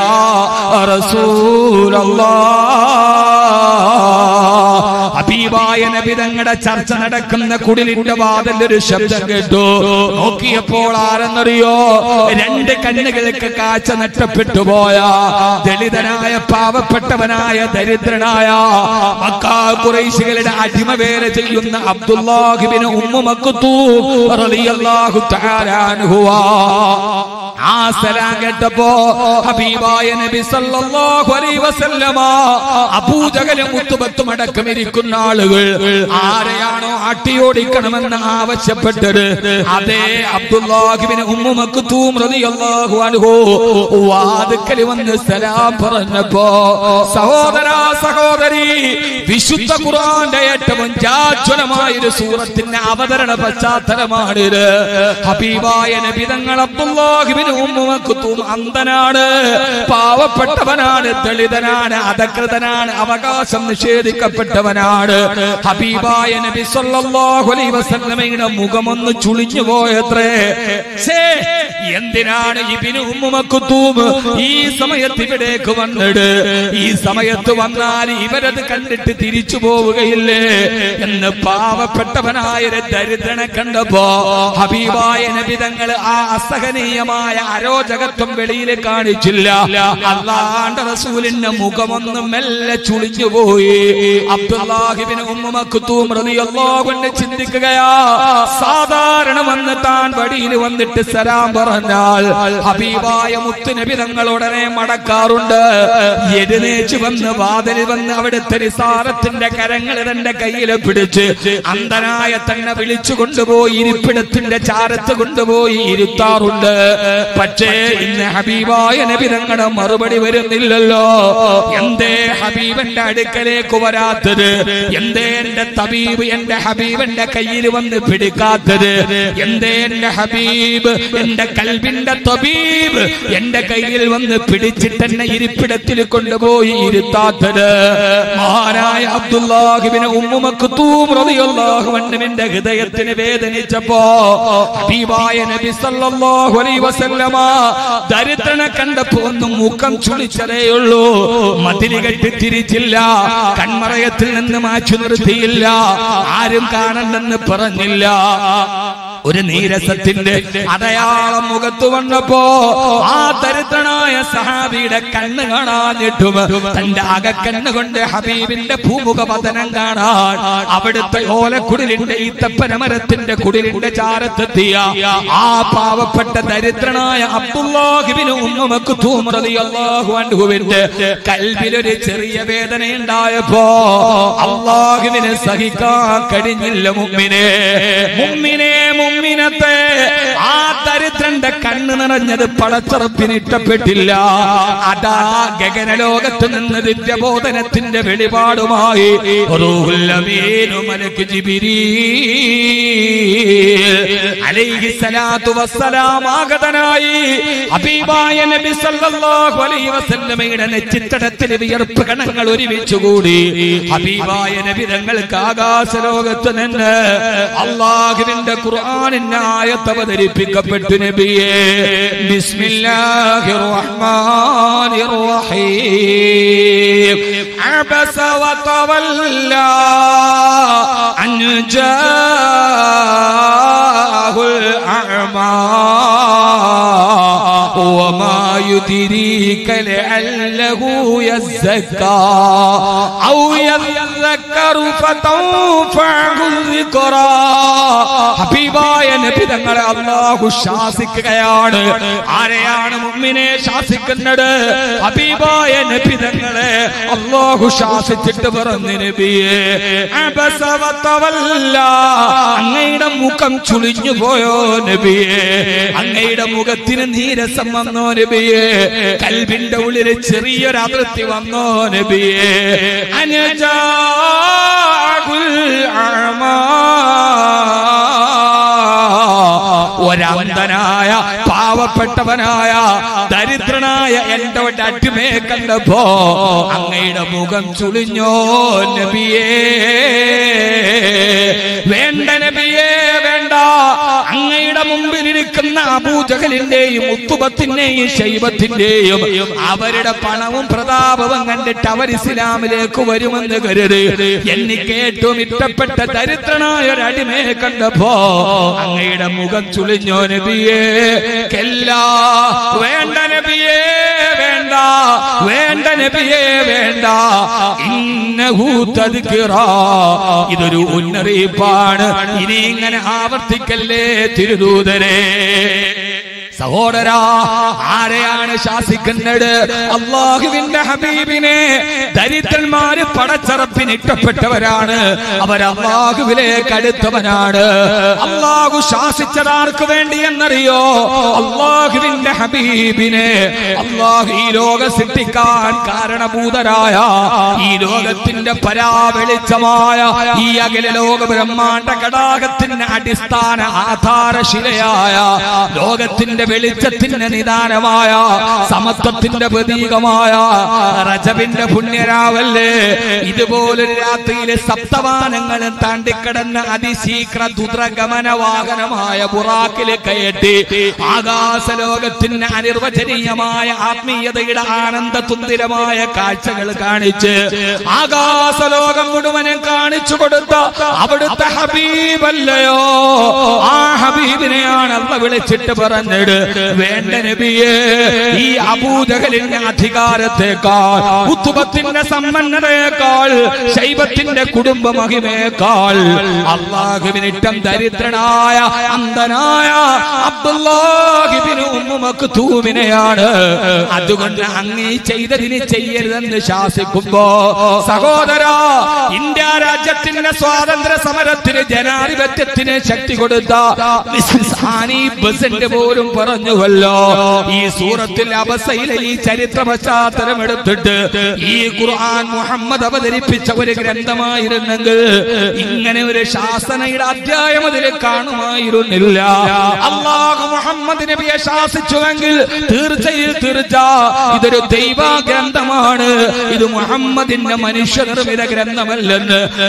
റസൂലല്ലാഹ് ഹബീബായ നബി തങ്ങളുടെ ചർച്ച നടക്കുന്ന കുടിലിന്റെ വാതിൽ ഒരു ശബ്ദം കേട്ടു നോക്കിയപ്പോൾ ആരെന്നറിയോ രണ്ട് കണ്ണുകൾക്ക് കാഴ്ച നഷ്ടപ്പെട്ടു പോയ ദളിതനായ പാവപ്പെട്ടവനായ ദരിദ്രനായ മക്കാ കുറേശികളുടെ അടിമ വേല ചെയ്യുന്ന അബ്ദുല്ലാഹിബിന് ഉമ്മു മക്കുത്തൂ റളിയല്ലാഹു തആല അൻഹുവാ ആ സലാം കേട്ടപ്പോ ഹബീബായ നബി സല്ലല്ലാഹു അലൈഹി വസല്ലമ അബൂജഹലും മുത്തുബത്തും അടക്കം ഇരിക്കുന്ന ആളുകൾ ആരെയാണോ ആട്ടിയോടിക്കണമെന്ന് ആവശ്യപ്പെട്ടത് അതേ അബ്ദുല്ലാഹിബിന് ഉമ്മു മക്തൂം റളിയല്ലാഹു അൻഹു വാതുക്കൽ വന്ന് സലാം പറഞ്ഞപ്പോ സഹോദര സഹോദരി വിശുദ്ധ ഖുർആന്റെ ഏറ്റവും ജാജ്വലമായ ഒരു സൂറത്തിന്റെ അവതരണ പശ്ചാത്തലമാണിത് ഹബീബായ നബി തങ്ങൾ അബ്ദുല്ലാഹിബിന് ഉമ്മു മക്തൂം അന്ധനാണ് പാവപ്പെട്ടവനാണ് ദളിതനാണ് അധകൃതനാണ് അവകാശം നിഷേധിക്കപ്പെട്ടവനാണ് ഹബീബായ നബി സല്ലല്ലാഹു അലൈഹി വസല്ലമയുടെ മുഖമൊന്ന് ചുളിഞ്ഞു പോയത്രേ ഛേ, എന്തിനാണ് ഇബിന് ഉമ്മു മക്തൂം ഈ സമയത്ത് ഇവിടേക്ക് വന്നിട് ഈ സമയത്ത് വന്നാൽ ഇവരത് കണ്ടിട്ട് തിരിച്ചു പോവുകയില്ലേ എന്ന് പാവപ്പെട്ടവനായ ഒരു ദരിദ്രനെ കണ്ടപ്പോ ഹബീബായ നബി തങ്ങൾ ആ അസഹനീയമായ അരോചകത്വം വെളിയിൽ കാണിച്ചില്ല അള്ളാന്റെ റസൂലിന്റെ മുഖമൊന്ന് മെല്ലെ ചുളിഞ്ഞു പോയി അബ്ദുല്ലാഹിബിന് ഉമ്മ മക്തൂം റളിയല്ലാഹു അൻഹു ചിന്തിക്കുകയാ സാധാരണ വന്ന് താൻ വടിയിൽ വന്നിട്ട് സലാം പറഞ്ഞാൽ ഹബീബായ മുത്തുനബി തങ്ങൾ ഉടനെ മടക്കാറുണ്ട് എഴുന്നേച്ച് വന്ന് വാതിലിൽ വന്ന് അവിടുത്തെ നിസാരത്തിന്റെ കരങ്ങൾ തന്റെ കയ്യിൽ പിടിച്ച് അന്ധനായ തന്നെ വിളിച്ചു കൊണ്ടുപോയി ഇരിപ്പിടത്തിന്റെ ചാരത്ത് കൊണ്ടുപോയി ഇരുത്താറുണ്ട് പക്ഷേ ഇന്ന് ഹബീബായ നബി തങ്ങളുടെ മറുപടി വരുന്നില്ലല്ലോ എന്തേ ഹബീബന്റെ അടുക്കലേക്ക് വരാത്തത് എന്തേ എന്റെ തബീബ് എന്റെ ഹബീബന്റെ കയ്യിൽ വന്ന് പിടിക്കാത്തത് എന്തേ എന്റെ ഹബീബ് എന്റെ കൽബിന്റെ തബീബ് എന്റെ കയ്യിൽ വന്ന് പിടിച്ചിട്ട് എന്നെ ഇരിപ്പിടത്തിൽ കൊണ്ടുപോയി ഇരുത്താത്തത് മഹാനായ അബ്ദുല്ലാഹിബിന് ഉമ്മുമക്തൂം റളിയല്ലാഹു അൻഹുവിന്റെ ഹൃദയത്തിന് വേദനിച്ചപ്പോ ഹബീബായ നബി സല്ലല്ലാഹു അലൈഹി വസല്ലമ ദരിദ്രനെ കണ്ടപ്പോ ഒന്ന് മുഖം ചുളിച്ചതേയുള്ളൂ മതിലി കെട്ടി തിരിച്ചില്ല കൺമറയത്തിൽ നിന്ന് മാറ്റി നിർത്തിയില്ല ആരും കാണണ്ടെന്ന് പറഞ്ഞില്ല ഒരു നീരസത്തിന്റെ അടയാളം മുഖത്ത് വന്നപ്പോ ആ ദരിദ്രനായ സഹാബിയുടെ കണ്ണ് കാണാഞ്ഞിട്ടും തന്റെ അകക്കണ്ണ് കൊണ്ട് ഹബീബിന്റെ ഭൂമുഖ പതനം കാണാൻ അവിടുത്തെ ഓലക്കുടിലിന്റെ ഈത്തപ്പന മരത്തിന്റെ കുടിലിന്റെ ചാരത്തെത്തിയ ആ പാവപ്പെട്ട ദരിദ്രനായ അബ്ദുല്ലാഹിബിന് ഉമ്മക്ക് തൂമറിയാഹുവിന്റെ കൽവിലൊരു ചെറിയ വേദന ഉണ്ടായപ്പോ അള്ളാഹുവിന് സഹിക്കാൻ കഴിഞ്ഞില്ല മുമ്മിനെ മുമ്മിനെ മുമ്മിനത്തെ ആ ദരിദ്രന്റെ കണ്ണ് നിറഞ്ഞത് പടച്ചറപ്പിന് ഇഷ്ടപ്പെട്ടില്ല അതാ ഗഗനലോകത്ത് നിന്ന് ദിവ്യബോധനത്തിന്റെ വെളിപാടുമായി റൂഹുൽ അമീനു മലക്ക് ജിബിരീൽ അലൈഹി സ്വലാത്തു വസ്സലാം ആഗതനായി ഹബീബായ നബി സല്ലല്ലാഹു അലൈഹി വസല്ലമയുടെ നെറ്റിത്തടത്തിൽ വിയർപ്പ് കണങ്ങൾ ഒരുമിച്ചുകൂടി ഹബീബായ നബി തങ്ങൾക്ക് ആകാശലോകത്ത് നിന്ന് അള്ളാഹുവിന്റെ ഖുർആനിന്റെ ആയത്ത് അവതരിപ്പിക്കപ്പെട്ടു നബിയെ ബിസ്മില്ലാഹിർ റഹ്മാനിർ റഹീം അബസ വതവല്ല അൻ ജാഹുൽ അഅമാ وما يدريك لعله يزكى أو يذكر فتنفعه الذكرى ഹബീബായ നബി തങ്ങളെ അള്ളാഹു ശാസിക്കുകയാണ് ആരെയാണ് മുമ്മിനെ ശാസിക്കുന്നത് ഹബീബായ നബി തങ്ങളെ അള്ളാഹു ശാസിച്ചിട്ട് പറഞ്ഞു നബിയെ അബസ വതവല്ല. അങ്ങയുടെ മുഖം ചുളിഞ്ഞു പോയോ നബിയെ അങ്ങയുടെ മുഖത്തിന് നീരസം വന്നോ നബിയെ കൽബിന്റെ ഉള്ളില് ചെറിയൊരു അതിർത്തി വന്നോ നബിയെ അനജാകുൽ അമാ ഒരന്തനായ പാവപ്പെട്ടവനായ ദരിദ്രനായ എന്റെ ഒരു അടിമയെ കണ്ടപ്പോ അങ്ങയുടെ മുഖം ചുളിഞ്ഞോ നബിയേ വേണ്ട നബിയേ വേണ്ട അങ്ങയുടെ മുമ്പിലിരിക്കുന്ന അബൂജഹലിന്റെയും ഉത്തുബത്തിന്റെയും ശൈബത്തിന്റെയും അവരുടെ പണവും പ്രതാപവും കണ്ടിട്ട് അവർ ഇസ്ലാമിലേക്ക് വരുമെന്ന് കരുത് എനിക്ക് ഏറ്റവും ഇഷ്ടപ്പെട്ട ദരിദ്രനായ ഒരു അടിമയെ കണ്ടപ്പോ അങ്ങയുടെ മുഖം ചുളിഞ്ഞോ നബിയേ കെല്ലാ വേണ്ട നബിയേ വേണ്ട വേണ്ട നബിയേ വേണ്ട ഇന്നഹു തദ്കിറാ ഇതൊരു മുന്നറിയിപ്പാണ് ഇനി ഇങ്ങനെ ആവർത്തിക്കല്ലേ തിരുദൂതരെ സഹോദരാ ആരെയാണ് ശാസിക്കുന്നത് അള്ളാഹുവിന്റെ ഹബീബിനെ ദരിദ്രന്മാര് പടച്ചറപ്പിന് ഇഷ്ടപ്പെട്ടവരാണ് അവർ അള്ളാഹുവിലേക്ക് അടുത്തവനാണ് അള്ളാഹു ശാസിച്ചതാർക്ക് വേണ്ടി എന്നറിയോ അള്ളാഹുവിന്റെ ഹബീബിനെ അള്ളാഹു ഈ ലോകം സൃഷ്ടിക്കാൻ കാരണഭൂതരായ ഈ ലോകത്തിന്റെ പരാവെളിച്ചമായ ഈ അഖില ലോക ബ്രഹ്മാണ്ട കടാകത്തിന്റെ അടിസ്ഥാന ആധാരശിലയായ ലോകത്തിന്റെ വെളിച്ചത്തിന്റെ നിദാനമായ സമത്വത്തിന്റെ പ്രതീകമായ റജബിന്റെ പുണ്യരാവല്ലേ ഇതുപോലൊരു രാത്രിയിലെ സപ്തവാനങ്ങളും താണ്ടിക്കടന്ന അതിശീഘ്ര ദുദ്രഗമന വാഹനമായ ബുറാക്കില് കയറ്റി ആകാശലോകത്തിന് അനിർവചനീയമായ ആത്മീയതയുടെ ആനന്ദ തുന്തിരമായ കാഴ്ചകൾ കാണിച്ച് ആകാശലോകം മുഴുവനും കാണിച്ചു കൊടുത്ത അവിടുത്തെ ഹബീബല്ലയോ ആ ഹബീബിനെയാണ് അള്ള വിളിച്ചിട്ട് പറഞ്ഞത് വേണ്ട നബിയെ ഈ അബൂജഹലിന്റെ അധികാരത്തെക്കാൾ ഉത്തുബത്തിന്റെ സമ്പന്നതയേക്കാൾ ശൈബത്തിന്റെ കുടുംബ മഹിമയേക്കാൾ അള്ളാഹുവിനിട്ടം ദരിദ്രനായ അന്ധനായ അബ്ദുല്ലാഹിബിന് ഉമ്മുമക്ക് തൂമിനെയാണ് അതുകൊണ്ട് അങ്ങ് ഈ ചെയ്തതിന് ചെയ്യരുതെന്ന് ശാസിക്കുമ്പോ സഹോദര ഇന്ത്യ രാജ്യത്തിന്റെ സ്വാതന്ത്ര്യ സമരത്തിന് ജനാധിപത്യത്തിന് ശക്തി കൊടുത്ത മിസ്സിസ് ആനി ബസന്റ് പോലും പറഞ്ഞുവല്ലോ ഈ സൂറത്തിൽ അബസയിലെ ഈ ചരിത്ര പശ്ചാത്തലം എടുത്തിട്ട് ഈ ഖുർആൻ മുഹമ്മദ് അവതരിപ്പിച്ച ഒരു ഗ്രന്ഥമായിരുന്നെങ്കിൽ ഇങ്ങനെ ഒരു ശാസനയുടെ അധ്യായം അതിൽ കാണുമായിരുന്നില്ല അള്ളാഹു മുഹമ്മദ് നബിയെ ശാസിച്ചുവെങ്കിൽ തീർച്ചയിൽ തീർച്ച ഇതൊരു ദൈവ ഗ്രന്ഥമാണ് ഇത് മുഹമ്മദിന്റെ മനുഷ്യ നിർമ്മിത ഗ്രന്ഥമല്ലെന്ന്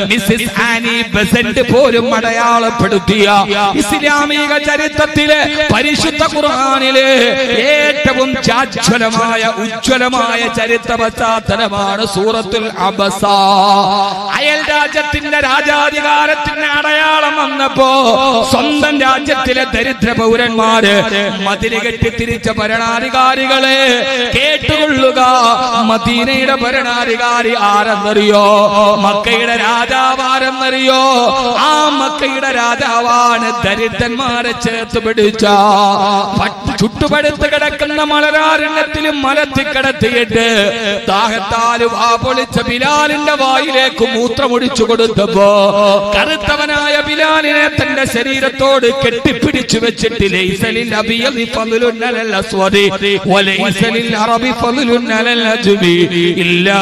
മിസ്സിസ് ആനി ബസന്റ് പോലും അടയാളപ്പെടുത്തിയ ഇസ്ലാമിക ചരിത്രത്തിലെ പരിശുദ്ധ ഖുർആനിലെ ഏറ്റവും ചാജ്വലമായ ഉജ്ജ്വലമായ ചരിത്ര പശ്ചാത്തലമാണ് സൂറത്തുൽ അബസ അയൽ രാജ്യത്തിന്റെ രാജാധികാരത്തിന്റെ അടയാളം വന്നപ്പോ സ്വന്തം രാജ്യത്തിലെ ദരിദ്ര പൗരന്മാര് മതില് കെട്ടി തിരിച്ച ഭരണാധികാരികളെ കേട്ടുകൊള്ളുക മദീനയുടെ ഭരണാധികാരി ആരെന്നറിയോ മക്കയുടെ രാജാവ് ആരെന്നറിയോ ആ മക്കയുടെ രാജാവാണ് ദരിദ്രന്മാരെ ചേർത്ത് പിടിച്ച പട്ട് ചുട്ടുപടുത്ത് കിടക്കുന്ന മലരാരണ്യത്തിലും മലത്തി കിടത്തിയിട്ട് ദാഹത്താല് വാ പൊളിച്ച ബിലാലിന്റെ വായിലേക്ക് മൂത്രമൊടിച്ചു കൊടുത്തപ്പോ കറുത്തവനായ ബിലാലിനെ തന്റെ ശരീരത്തോട് കെട്ടിപ്പിടിച്ചു വെച്ചിട്ട് ലൈസലിൽ അബിയലി ഫضلun അലൽ അസ്വദി വലൈസലിൽ അറബി ഫضلun അലൽ അജ്മി ഇല്ലാ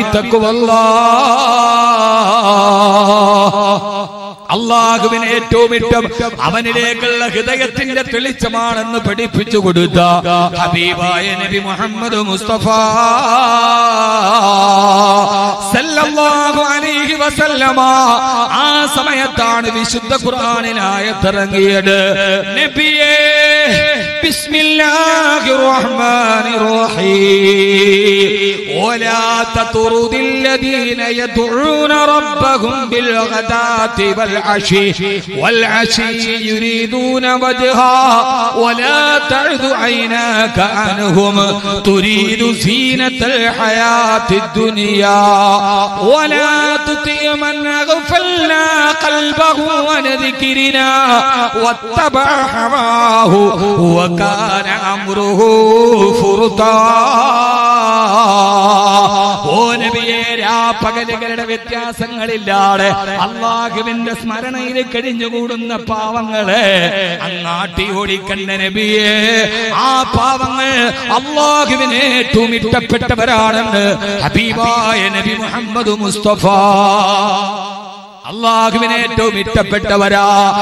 ബിതഖ്വല്ലാഹ് അള്ളാഹുവിന് ഏറ്റവും ഇഷ്ടം അവനിലേക്കുള്ള ഹൃദയത്തിന്റെ തെളിച്ചമാണെന്ന് പഠിപ്പിച്ചു കൊടുത്ത ഹബീബായ നബി മുഹമ്മദ് മുസ്തഫ സല്ലല്ലാഹു അലൈഹി വസല്ലമ ആ സമയത്താണ് വിശുദ്ധ ഖുർആനിലായത്തിറങ്ങിയത് നബിയേ ബിസ്മില്ലാഹിർ റഹ്മാനിർ റഹീം ولا تطرد الذين يدعون ربهم بالغداة والعشي والعشي يريدون وجها ولا تعد عيناك عنهم تريد زينة الحياة الدنيا ولا تطيع من أغفلنا قلبه عن ذكرنا واتبع هواه وكان أمره فرطا ഓ നബിയെ രാപ്പകലുകളുടെ വ്യത്യാസങ്ങളില്ലാതെ അള്ളാഹുവിന്റെ സ്മരണയിൽ കഴിഞ്ഞുകൂടുന്ന പാവങ്ങളെ അങ്ങാട്ടി ഓടിക്കണ്ട നബിയെ ആ പാവങ്ങൾ അള്ളാഹുവിന് ഏറ്റവും ഇഷ്ടപ്പെട്ടവരാണെന്ന് ഹബീബായ നബി മുഹമ്മദ് മുസ്തഫ അള്ളാഹുവിനെ ഏറ്റവും ഇഷ്ടപ്പെട്ടവരാ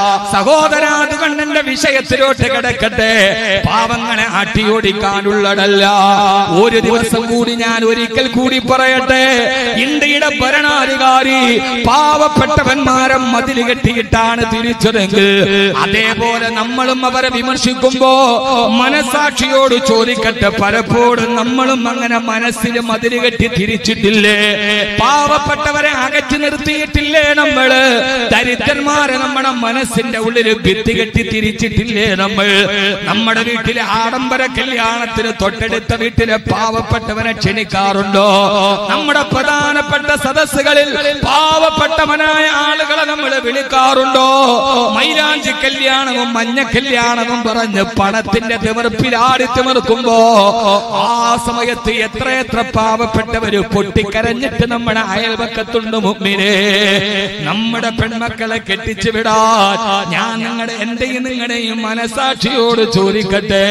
സഹോദര അതുകൊണ്ട് എന്റെ വിഷയത്തിലോട്ട് കിടക്കട്ടെ പാവങ്ങളെ ആട്ടിയോടിക്കാനുള്ളതല്ല ഒരു ദിവസം കൂടി ഞാൻ ഒരിക്കൽ കൂടി പറയട്ടെ ഇന്ത്യയുടെ ഭരണാധികാരി പാവപ്പെട്ടവന്മാരെ മതിൽ കെട്ടിയിട്ടാണ് തിരിച്ചതെങ്കിൽ അതേപോലെ നമ്മളും അവരെ വിമർശിക്കുമ്പോ മനസാക്ഷിയോട് ചോദിക്കട്ടെ പലപ്പോഴും നമ്മളും അങ്ങനെ മനസ്സിൽ മതിൽ കെട്ടി തിരിച്ചിട്ടില്ലേ പാവപ്പെട്ടവരെ അകറ്റി നിർത്തിയിട്ടില്ലേ നമ്മള് ദരിദ്രന്മാരെ നമ്മുടെ മനസ്സിന്റെ ഉള്ളിൽ ഭിത്തി കെട്ടി തിരിച്ചിട്ടില്ലേ നമ്മൾ നമ്മുടെ വീട്ടിലെ ആഡംബര കല്യാണത്തിന് തൊട്ടടുത്ത വീട്ടിലെ പാവപ്പെട്ടവനെ ക്ഷണിക്കാറുണ്ടോ നമ്മുടെ പ്രധാനപ്പെട്ട സദസ്സുകളിൽ പാവപ്പെട്ടവനായ ആളുകളെ നമ്മൾ വിളിക്കാറുണ്ടോ മൈലാഞ്ചി കല്യാണവും മഞ്ഞ കല്യാണവും പറഞ്ഞ് പണത്തിന്റെ തിമിർപ്പിൽ ആടി തിമിർക്കുമ്പോ ആ സമയത്ത് എത്ര എത്ര പാവപ്പെട്ടവര് പൊട്ടിക്കരഞ്ഞിട്ട് നമ്മുടെ അയൽപക്കത്തുണ്ട് മുമ്പിനെ നമ്മുടെ പെൺമക്കളെ കെട്ടിച്ചു വിടാൻ ഞാൻ നിങ്ങളുടെ എന്റെയും നിങ്ങളുടെയും മനസാക്ഷിയോട് ചോദിക്കട്ടെ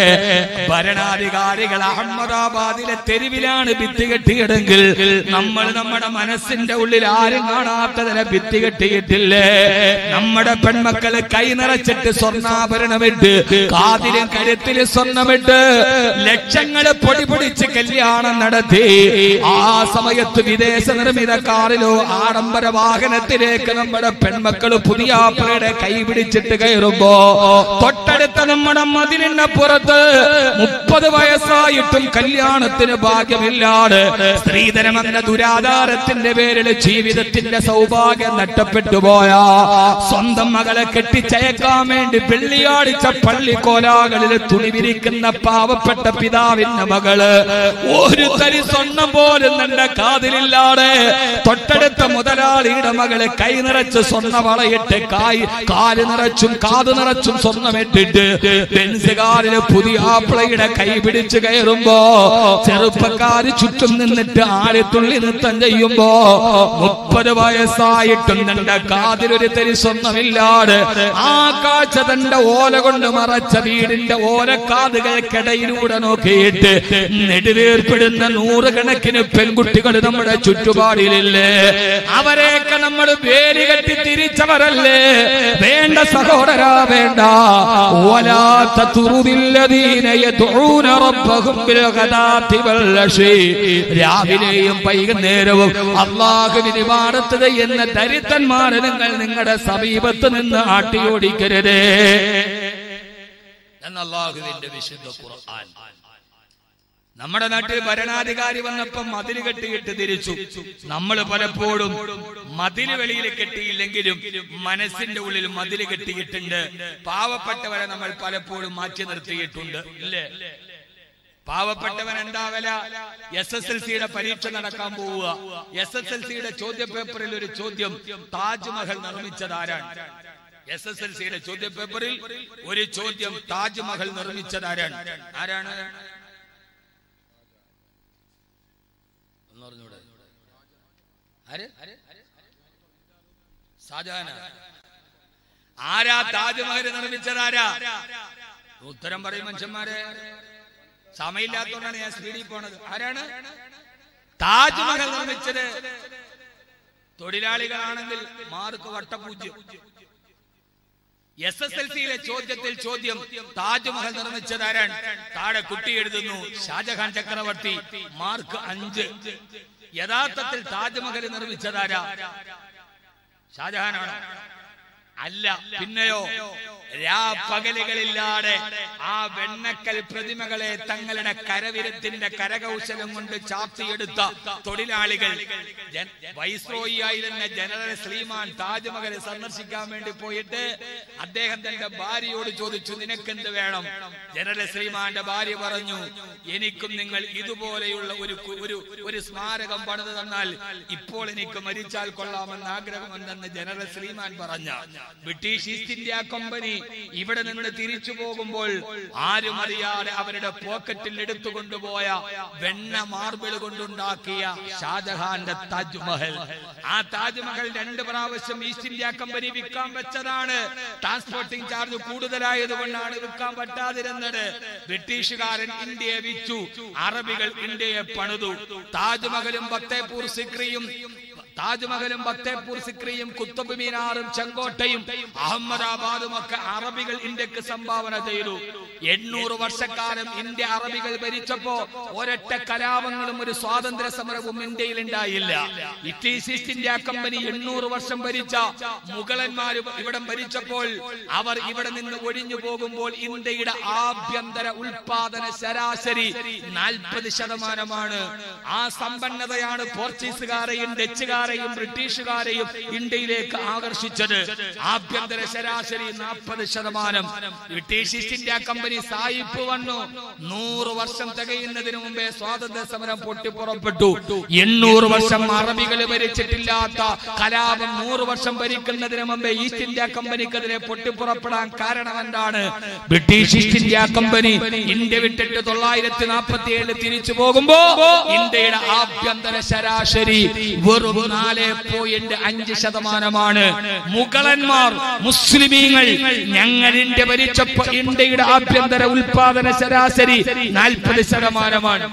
ഭരണാധികാരികൾ അഹമ്മദാബാദിലെ തെരുവിലാണ് ഭിത്തി കെട്ടിയതെങ്കിൽ നമ്മൾ നമ്മുടെ മനസ്സിന്റെ ഉള്ളിൽ ആരും കാണാത്തതിനെ ഭിത്തി കെട്ടിയിട്ടില്ലേ നമ്മുടെ പെൺമക്കള് കൈ നിറച്ചിട്ട് സ്വർണ്ണാഭരണമിട്ട് കാതിലും കരുത്തിലും സ്വർണ്ണമിട്ട് ലക്ഷങ്ങള് പൊടി പൊടിച്ച് കല്യാണം നടത്തി ആ സമയത്ത് വിദേശ നിർമ്മിത കാറിലോ ആഡംബര വാഹനത്തിലേക്ക് നമ്മുടെ പെൺമക്കള് പുതിയാപ്പയുടെ കൈ പിടിച്ചിട്ട് കയറുമ്പോ തൊട്ടടുത്ത നമ്മുടെ മതിലിന്റെ പുറത്ത് മുപ്പത് വയസ്സായിട്ടും കല്യാണത്തിന് ഭാഗ്യമില്ലാതെ സ്ത്രീധനം എന്ന ദുരാധാരത്തിന്റെ പേരിൽ ജീവിതത്തിന്റെ സൗഭാഗ്യം നഷ്ടപ്പെട്ടു പോയ സ്വന്തം മകളെ കെട്ടിച്ചയക്കാൻ വേണ്ടി വെള്ളിയാടിച്ച പള്ളിക്കോലാകളിൽ തുണി വിരിക്കുന്ന പാവപ്പെട്ട പിതാവിന്റെ മകള് ഒരു തരി സ്വർണം പോലും തന്റെ കാതിലില്ലാതെ തൊട്ടടുത്ത മുതലാളിയുടെ മകള് കൈ നിറച്ച് സ്വർണ്ണ വളയിട്ട് കായ് കാല് നിറച്ചും കാത് നിറച്ചും സ്വർണ്ണമിട്ടിട്ട് ബെൻസുകാരില് പുതിയ ആപ്പിളയുടെ കൈ പിടിച്ച് കയറുമ്പോ ചെറുപ്പക്കാര് ചുറ്റും നിന്നിട്ട് ആളിത്തുള്ളി നൃത്തം ചെയ്യുമ്പോ മുപ്പത് വയസ്സായിട്ടും തന്റെ കാതിലൊരു തരി സ്വർണ്ണമില്ലാതെ ആ കാഴ്ച തന്റെ ഓല കൊണ്ട് മറച്ച വീടിന്റെ ഓലക്കാതുകൾക്കിടയിലൂടെ നോക്കിയിട്ട് നെടുവേർപ്പെടുന്ന നൂറുകണക്കിന് പെൺകുട്ടികൾ നമ്മുടെ ചുറ്റുപാടിലില്ലേ അവരെയൊക്കെ നമ്മൾ വേലി കെട്ടി തിരിച്ചവരല്ലേ വേണ്ട സഹോദര വേണ്ട വലാത്ത രാവിലെയും വൈകുന്നേരവും അള്ളാഹു വിധിപാടത്തത് എന്ന ദരിദ്രന്മാരെ നിങ്ങൾ നിങ്ങളുടെ സമീപത്ത് നിന്ന് ആട്ടിയോടിക്കരുത് എന്ന അള്ളാഹുവിന്റെ വിശുദ്ധ ഖുർആൻ നമ്മുടെ നാട്ടിൽ ഭരണാധികാരി വന്നപ്പം മതിൽ കെട്ടിയിട്ട് തിരിച്ചു നമ്മൾ പലപ്പോഴും മതില് വെളിയിൽ കെട്ടിയില്ലെങ്കിലും മനസ്സിന്റെ ഉള്ളിൽ മതില് കെട്ടിയിട്ടുണ്ട് പാവപ്പെട്ടവരെ നമ്മൾ പലപ്പോഴും മാറ്റി നിർത്തിയിട്ടുണ്ട് ഇല്ലേ പാവപ്പെട്ടവൻ എന്താവല എസ് എസ് എൽ സിയുടെ പരീക്ഷ നടക്കാൻ പോവുക എസ് എസ് എൽ സിയുടെ ചോദ്യ പേപ്പറിൽ ഒരു ചോദ്യം താജ്മഹൽ നിർമ്മിച്ചത് ആരാണ് എസ് എസ് എൽ സിയുടെ ചോദ്യ പേപ്പറിൽ ഒരു ചോദ്യം താജ്മഹൽ നിർമ്മിച്ചത് ആരാണ് ആരാണ് ഒന്ന് പറഞ്ഞൂടെ ആര് ഷാജഹാന ആരാ താജ്മഹൽ നിർമ്മിച്ചത് ആരാ ഉത്തരം പറയും മനുഷ്യന്മാരെ സമയമില്ലാത്തതുകൊണ്ടാണ് ഞാൻ സ്പീഡിൽ പോണത് ആരാണ് താജ്മഹൽ നിർമ്മിച്ചത് തൊഴിലാളികളാണെങ്കിൽ മാർക്ക് വട്ടപൂജ്യം എസ് എസ് എൽ സിയിലെ ചോദ്യത്തിൽ ചോദ്യം താജ്മഹൽ നിർമ്മിച്ചത് ആരാണ് താഴെ കുട്ടി എഴുതുന്നു ഷാജഹാൻ ചക്രവർത്തി മാർക്ക് അഞ്ച് യഥാർത്ഥത്തിൽ താജ്മഹൽ നിർമ്മിച്ചതാരാ ഷാജഹാനാണ് അല്ല പിന്നെയോ രാപ്പകലുകളില്ലാതെ ആ വെണ്ണക്കൽ പ്രതിമകളെ തങ്ങളുടെ കരവിരത്തിന്റെ കരകൗശലം കൊണ്ട് ചാർത്തിയെടുത്ത തൊഴിലാളികൾ ജൻ- വൈസ്രോയി ആയിരുന്ന ജനറൽ ശ്രീമാൻ താജ്മഹൽ സന്ദർശിക്കാൻ വേണ്ടി പോയിട്ട് അദ്ദേഹം തന്റെ ഭാര്യയോട് ചോദിച്ചു നിനക്കെന്ത് വേണം ജനറൽ ശ്രീമാന്റെ ഭാര്യ പറഞ്ഞു എനിക്കും നിങ്ങൾ ഇതുപോലെയുള്ള ഒരു കു- ഒരു ഒരു സ്മാരകം പണിത് തന്നാൽ ഇപ്പോൾ എനിക്ക് മരിച്ചാൽ കൊള്ളാമെന്ന് ആഗ്രഹമുണ്ടെന്ന് ജനറൽ ശ്രീമാൻ പറഞ്ഞ ബ്രിട്ടീഷ് ഈസ്റ്റ് ഇന്ത്യ കമ്പനി ഇവിടെ നിന്ന് തിരിച്ചു പോകുമ്പോൾ ആരും അറിയാതെ അവരുടെ പോക്കറ്റിൽ എടുത്തുകൊണ്ടുപോയ വെണ്ണ മാർബിൾ കൊണ്ടുണ്ടാക്കിയ ഷാജഹാന്റെ താജ്മഹൽ ആ താജ്മഹൽ രണ്ട് പ്രാവശ്യം ഈസ്റ്റ് ഇന്ത്യ കമ്പനി വിൽക്കാൻ വെച്ചതാണ് ട്രാൻസ്പോർട്ടിംഗ് ചാർജ് കൂടുതലായത് കൊണ്ടാണ് വിൽക്കാൻ പറ്റാതിരുന്നത് ബ്രിട്ടീഷുകാരൻ ഇന്ത്യയെ വിറ്റു അറബികൾ ഇന്ത്യയെ പണിതു താജ്മഹലും ഫത്തേപൂർ സിക്രിയും താജ്മഹലും ഫത്തേപൂർ സിക്രിയും കുത്തബ് മീനാറും ചെങ്കോട്ടയും അഹമ്മദാബാദും ഒക്കെ അറബികൾ ഇന്ത്യക്ക് സംഭാവന ചെയ്തു എണ്ണൂറ് വർഷക്കാലം ഇന്ത്യ അറബികൾ ഭരിച്ചപ്പോ ഒരൊറ്റ കലാപങ്ങളും ഒരു സ്വാതന്ത്ര്യ സമരവും ഇന്ത്യയിൽ ഉണ്ടായില്ല ബ്രിട്ടീഷ് ഈസ്റ്റ് ഇന്ത്യ കമ്പനി എണ്ണൂറ് വർഷം ഭരിച്ച മുഗളന്മാർ ഇവിടം ഭരിച്ചപ്പോൾ അവർ ഇവിടെ നിന്ന് ഒഴിഞ്ഞു പോകുമ്പോൾ ഇന്ത്യയുടെ ആഭ്യന്തര ഉൽപാദന ശരാശരി നാൽപ്പത് ശതമാനമാണ് ആ സമ്പന്നതയാണ് പോർച്ചുഗീസുകാരെയും ഡച്ചുകാരെയും ബ്രിട്ടീഷുകാരെയും ഇന്ത്യയിലേക്ക് ആകർഷിച്ചത് ആഭ്യന്തര ശരാശരി നാൽപ്പത് ശതമാനം ബ്രിട്ടീഷ് ഈസ്റ്റ് ഇന്ത്യ കമ്പനി സായിപ്പ് വന്നു നൂറ് വർഷം തികയുന്നതിന് മുമ്പേ സ്വാതന്ത്ര്യ സമരം പൊട്ടിപ്പുറപ്പെട്ടു എണ്ണൂറ് വർഷം അറബികൾ ഭരിച്ചിട്ടില്ലാത്ത കലാപം നൂറ് വർഷം ഭരിക്കുന്നതിന് മുമ്പേ ഈസ്റ്റ് ഇന്ത്യ കമ്പനിക്കെതിരെ പൊട്ടിപ്പുറപ്പെടാൻ കാരണം എന്താണ് British East India company India വിട്ടിട്ട് തൊള്ളായിരത്തി നാൽപ്പത്തി ഏഴ് തിരിച്ചു പോകുമ്പോ ഇന്ത്യയുടെ ആഭ്യന്തര ശരാശരി വെറും നാല് പോയിന്റ് അഞ്ച് ശതമാനമാണ് മുഗളന്മാർ മുസ്ലിമീങ്ങൾ ഞങ്ങൾ ഇന്ത്യ ഭരിച്ചപ്പോ ഇന്ത്യയുടെ ആഭ്യന്തര ഉൽപാദന ശരാശരി നാൽപ്പത് ശതമാനമാണ്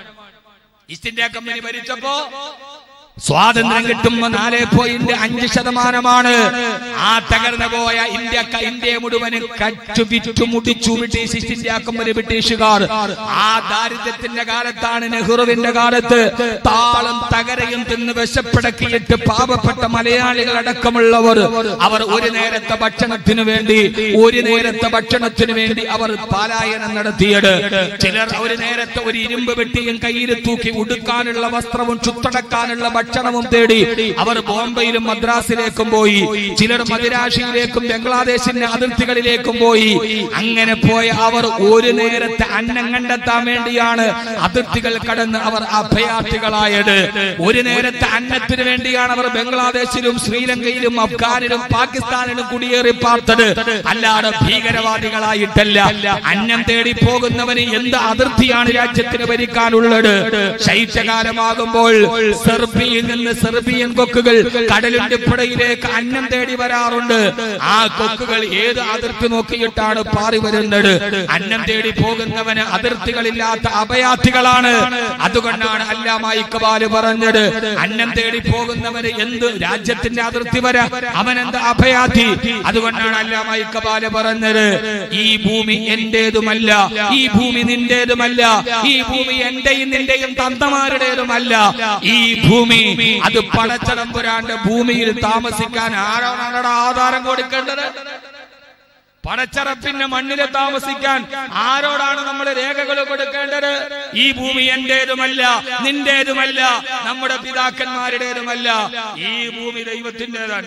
ഈസ്റ്റ് ഇന്ത്യ കമ്പനി ഭരിച്ചപ്പോ സ്വാതന്ത്ര്യം കിട്ടുമ്പോ നാല് പോയിന്റ് അഞ്ച് ശതമാനമാണ് ആ തകർന്നു പോയ ഇന്ത്യ ഇന്ത്യയെ മുഴുവനും കച്ചു വിറ്റു മുടിച്ചു ബ്രിട്ടീഷ് ഈസ്റ്റ് ഇന്ത്യ കമ്പനി ബ്രിട്ടീഷുകാർ ആ ദാരിദ്ര്യത്തിന്റെ കാലത്താണ് നെഹ്റുവിന്റെ കാലത്ത് താളം തകരയും തിന്ന് വിശപ്പടക്കിയിട്ട് പാവപ്പെട്ട മലയാളികൾ അടക്കമുള്ളവർ അവർ ഒരു നേരത്തെ ഭക്ഷണത്തിനു വേണ്ടി ഒരു നേരത്തെ ഭക്ഷണത്തിനു വേണ്ടി അവർ പാലായനം നടത്തിയത് ചിലർ ഒരു നേരത്തെ ഒരു ഇരുമ്പ് വെട്ടിയും കയ്യിൽ തൂക്കി ഉടുക്കാനുള്ള വസ്ത്രവും ചുത്തടക്കാനുള്ള ഭക്ഷണവും തേടി അവർ ബോംബെയിലും മദ്രാസിലേക്കും പോയി ചിലർ മദിരാശിയിലേക്കും ബംഗ്ലാദേശിന്റെ അതിർത്തികളിലേക്കും പോയി അങ്ങനെ പോയ അവർ ഒരു നേരത്തെ അന്നം കണ്ടെത്താൻ വേണ്ടിയാണ് അതിർത്തികൾ കടന്ന് അവർ അഭയാർത്ഥികളായത് ഒരു നേരത്തെ അന്നത്തിന് വേണ്ടിയാണ് അവർ ബംഗ്ലാദേശിലും ശ്രീലങ്കയിലും അഫ്ഗാനിലും പാകിസ്ഥാനിലും കുടിയേറി പാർത്തത് അല്ലാതെ ഭീകരവാദികളായിട്ടല്ല അന്നം തേടി പോകുന്നവന് എന്ത് അതിർത്തിയാണ് രാജ്യത്തിന് ഭരിക്കാനുള്ളത് ശൈത്യകാലമാകുമ്പോൾ സെർബിയയിൽ നിന്ന് സെർബിയൻ കൊക്കുകൾ കടലിന്റെ പുഴയിലേക്ക് അന്നം തേടി വരാറുണ്ട് ആ കൊക്കുകൾ ഏത് അതിർത്തി നോക്കിയിട്ടാണ് പാറി വരുന്നത് അന്നം തേടി പോകുന്നവന് അതിർത്തികളില്ലാത്ത അഭയാർത്ഥികളാണ് അതുകൊണ്ടാണ് അല്ലാമ ഇക്ബാല് പറഞ്ഞത് അന്നം തേടി പോകുന്നവന് എന്ത് രാജ്യത്തിന്റെ അതിർത്തി വരെ അവൻ എന്ത് അഭയാർത്ഥി അതുകൊണ്ടാണ് അല്ലാമ ഇക്ബാല് പറഞ്ഞത് ഈ ഭൂമി എന്റേതുമല്ല ഈ ഭൂമി നിന്റേതുമല്ല ഈ ഭൂമി എന്റെയും നിന്റെയും തന്തമാരുടേതുമല്ല ഈ ഭൂമി അത് പടച്ചടമ്പുരാന്റെ ഭൂമിയിൽ താമസിക്കാൻ ആരാണ് ആധാരം കൊടുക്കേണ്ടത് പടച്ചറപ്പിന്റെ മണ്ണിൽ താമസിക്കാൻ ആരോടാണ് നമ്മൾ രേഖകൾ കൊടുക്കേണ്ടത് ഈ ഭൂമി എന്റേതുമല്ല നിന്റേതുമല്ല നമ്മുടെ പിതാക്കന്മാരുടേതുമല്ല ഈ ഭൂമി ദൈവത്തിൻ്റെതാണ്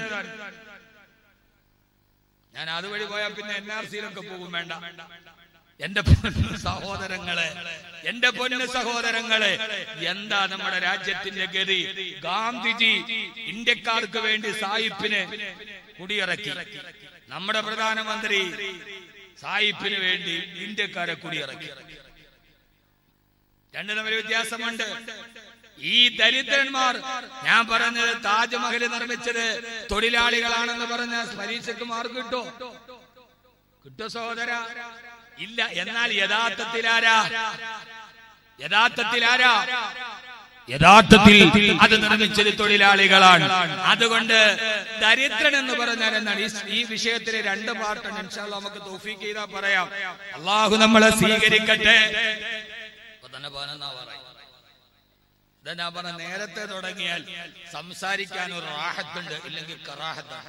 ഞാൻ അതുവഴി പോയാൽ പിന്നെ എൻ ആർ സിയിലൊക്കെ പോകും വേണ്ട എന്റെ പൊന്നു സഹോദരങ്ങളെ എന്റെ പൊന്നു സഹോദരങ്ങളെ എന്താ നമ്മുടെ രാജ്യത്തിന്റെ ഗതി ഗാന്ധിജി ഇന്ത്യക്കാർക്ക് വേണ്ടി സായിപ്പിന് കുടിയിറക്കി നമ്മുടെ പ്രധാനമന്ത്രി സായിപ്പിന് വേണ്ടി ഇന്ത്യക്കാരെ കുടിയിറക്കി രണ്ടു തമ്മിൽ വ്യത്യാസമുണ്ട് ഈ ദരിദ്രന്മാർ ഞാൻ പറഞ്ഞത് താജ്മഹൽ നിർമ്മിച്ചത് തൊഴിലാളികളാണെന്ന് പറഞ്ഞ പരീക്ഷയ്ക്ക് മാർക്ക് കിട്ടോ കിട്ടോ സഹോദര ഇല്ല എന്നാൽ യഥാർത്ഥത്തിൽ ആരാ യഥാർത്ഥത്തിൽ ആരാ യഥാർത്ഥത്തിൽ അത് നിർമ്മിച്ചത് തൊഴിലാളികളാണ് അതുകൊണ്ട് ദരിദ്രൻ എന്ന് പറഞ്ഞാൽ എന്താണ് ഈ- ഈ വിഷയത്തിലെ രണ്ട് പാർട്ടാണ് ഇൻഷാല്ല നമുക്ക് തോഫീക്ക് ചെയ്താൽ പറയാം അള്ളാഹു നമ്മളെ സ്വീകരിക്കട്ടെ ഇപ്പൊ തന്നെ പതിനൊന്നാ പറയും ഇതാ ഞാൻ പറഞ്ഞ നേരത്തെ തുടങ്ങിയാൽ സംസാരിക്കാൻ ഒരു റാഹത്തുണ്ട് ഇല്ലെങ്കിൽ കറാഹത്താണ്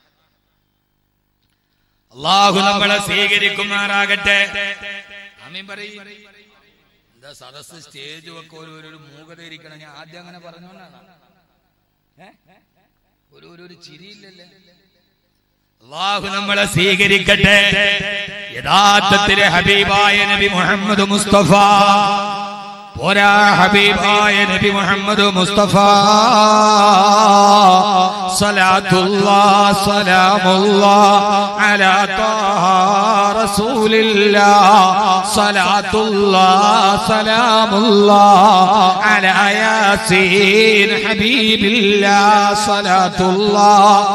അള്ളാഹു നമ്മളെ സ്വീകരിക്കുമാറാകട്ടെ അമീൻ പറയും എന്താ സദസ് സ്റ്റേജ് ഒക്കെ ഒരു ഒരു- ഒരു മൂകത ഇരിക്കണം ഞാൻ ആദ്യം അങ്ങനെ പറഞ്ഞോണ്ടാണ് ഏ? ഒരു ഒരു ഒരു ചിരിയില്ലല്ലേ അള്ളാഹു നമ്മളെ സ്വീകരിക്കട്ടെ യഥാർത്ഥത്തിലെ ഹബീബായ നബി മുഹമ്മദ് മുസ്തഫ പോരാ ഹബീബായ നബി മുഹമ്മദ് മുസ്തഫ സലാത്തുല്ലാ സലാമുല്ലാ അലാ ത്വാഹ റസൂലില്ലാ സലാത്തുല്ലാ സലാമുല്ലാ അലാ യാസീൻ ഹബീബില്ലാ സലാത്തുല്ലാ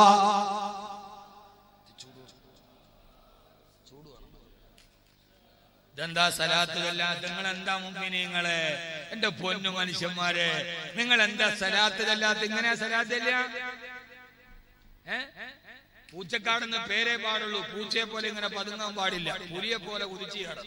ഇതെന്താ സലാത്ത് കല്ലാത്ത നിങ്ങൾ എന്താ മുമ്പിനിങ്ങളെ എന്റെ പൊന്നു മനുഷ്യന്മാരെ നിങ്ങൾ എന്താ സലാത്ത് കല്ലാത്ത ഇങ്ങനെ സലാത്ത് ഇല്ല ഏ? പൂച്ചക്കാടെന്ന് പേരേ പാടുള്ളൂ പൂച്ചയെ പോലെ ഇങ്ങനെ പതുങ്ങാൻ പാടില്ല പുലിയെ പോലെ കുതിച്ചു ചാടും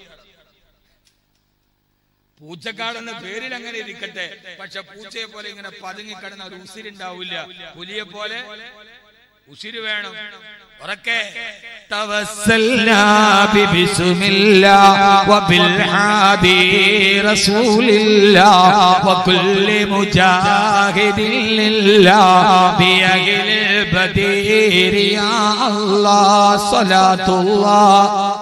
പൂച്ചക്കാടെന്ന് പേരിൽ അങ്ങനെ ഇരിക്കട്ടെ പക്ഷെ പൂച്ചയെ പോലെ ഇങ്ങനെ പതുങ്ങി കിടന്ന ഒരു ഉസിരുണ്ടാവില്ല പുലിയെ പോലെ ഉസിര് വേണം ഉറക്കെ
توسلنا ببسم الله وبالحادي رسول الله وكل مجاهد لله بأهل البدير يا الله صلاة الله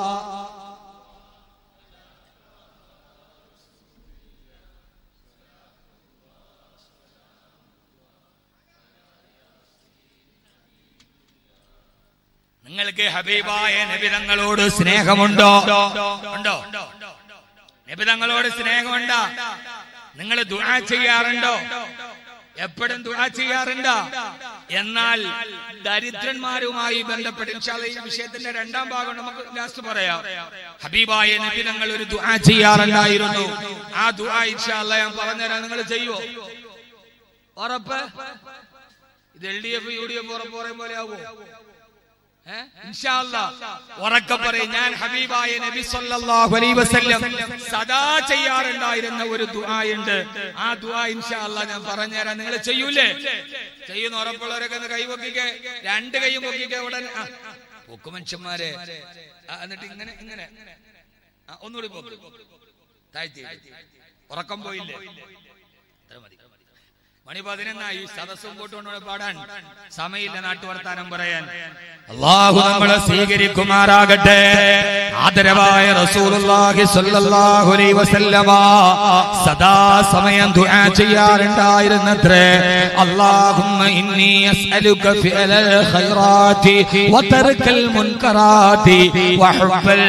നിങ്ങൾക്ക് ഹബീബായ നബിതങ്ങളോട് സ്നേഹമുണ്ടോ ഉണ്ടോ നബിതങ്ങളോട് സ്നേഹമുണ്ടോ നിങ്ങൾ ദുആ ചെയ്യാറുണ്ടോ എപ്പോഴും ദുആ ചെയ്യാറുണ്ടോ എന്നാൽ ദരിദ്രന്മാരുമായി ബന്ധപ്പെട്ട് ഇൻഷാല്ലാ ഈ വിഷയത്തിന്റെ രണ്ടാം ഭാഗം നമുക്ക് ലാസ്റ്റ് പറയാം ഹബീബായ നബിതങ്ങൾ ഒരു ദുആ ചെയ്യാറുണ്ടായിരുന്നു ആ ദുആ ഇൻഷാല്ലാ ഞാൻ പറഞ്ഞുതരാം നിങ്ങൾ ചെയ്യുവോ ഉറപ്പ് ഇത് L D F U D F ഉറപ്പ് പറയും പോലെ ആവോ ഏ? ഇൻഷാ അല്ലാ. ഉറക്കെ പറയും ഞാൻ ഹബീബായ നബി സല്ലല്ലാഹു അലൈഹി വസല്ലം സദാ ചെയ്യാറുണ്ടായിരുന്ന ഒരു ദുആ ഉണ്ട് ആ ദുആ ഇൻഷാ അല്ലാ ഞാൻ പറഞ്ഞുതരാം നിങ്ങൾ ചെയ്യൂലേ ചെയ്യുന്ന ഉറപ്പുള്ളവരൊക്കെ ഒന്ന് കൈ പൊക്കിക്കെ രണ്ട് കൈയും പൊക്കിക്കെ ഉടൻ ആ, പൊക്കു മനുഷ്യന്മാരെ ആ, എന്നിട്ട് ഇങ്ങനെ ഇങ്ങനെ ആ, ഒന്നുകൂടി പൊക്ക് താഴ്ത്തി ഉറക്കം പോയില്ലേ ഇത്ര മതി മണി പതിനൊന്നായി സദസ്സും കൂട്ടുകൊണ്ടോടെ പാടാൻ സമയമില്ല നാട്ടുവർത്താനം പറയാൻ
അള്ളാഹു നമ്മളെ സ്വീകരിക്കുമാറാകട്ടെ ആദരവായ റസൂലുള്ളാഹി സ്വല്ലല്ലാഹു അലൈഹി വസല്ലമ സദാ സമയം ദുആ ചെയ്യാറുണ്ടായിരുന്നത്രേ അല്ലാഹുമ്മ ഇന്നി അസ്അലുക ഫിഅലൽ ഖൈറാത്തി വതർക്കൽ മുൻകറാത്തി വഹുബ്ബൽ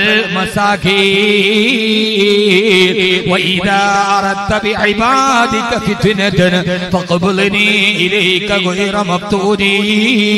മസാകീൻ വഇദാ അറദ്ത ബിഇബാദിക ഫിത്നതൻ ഫഖബ്ലനി ഇലൈക ഗൈറ മബ്തൂരീൻ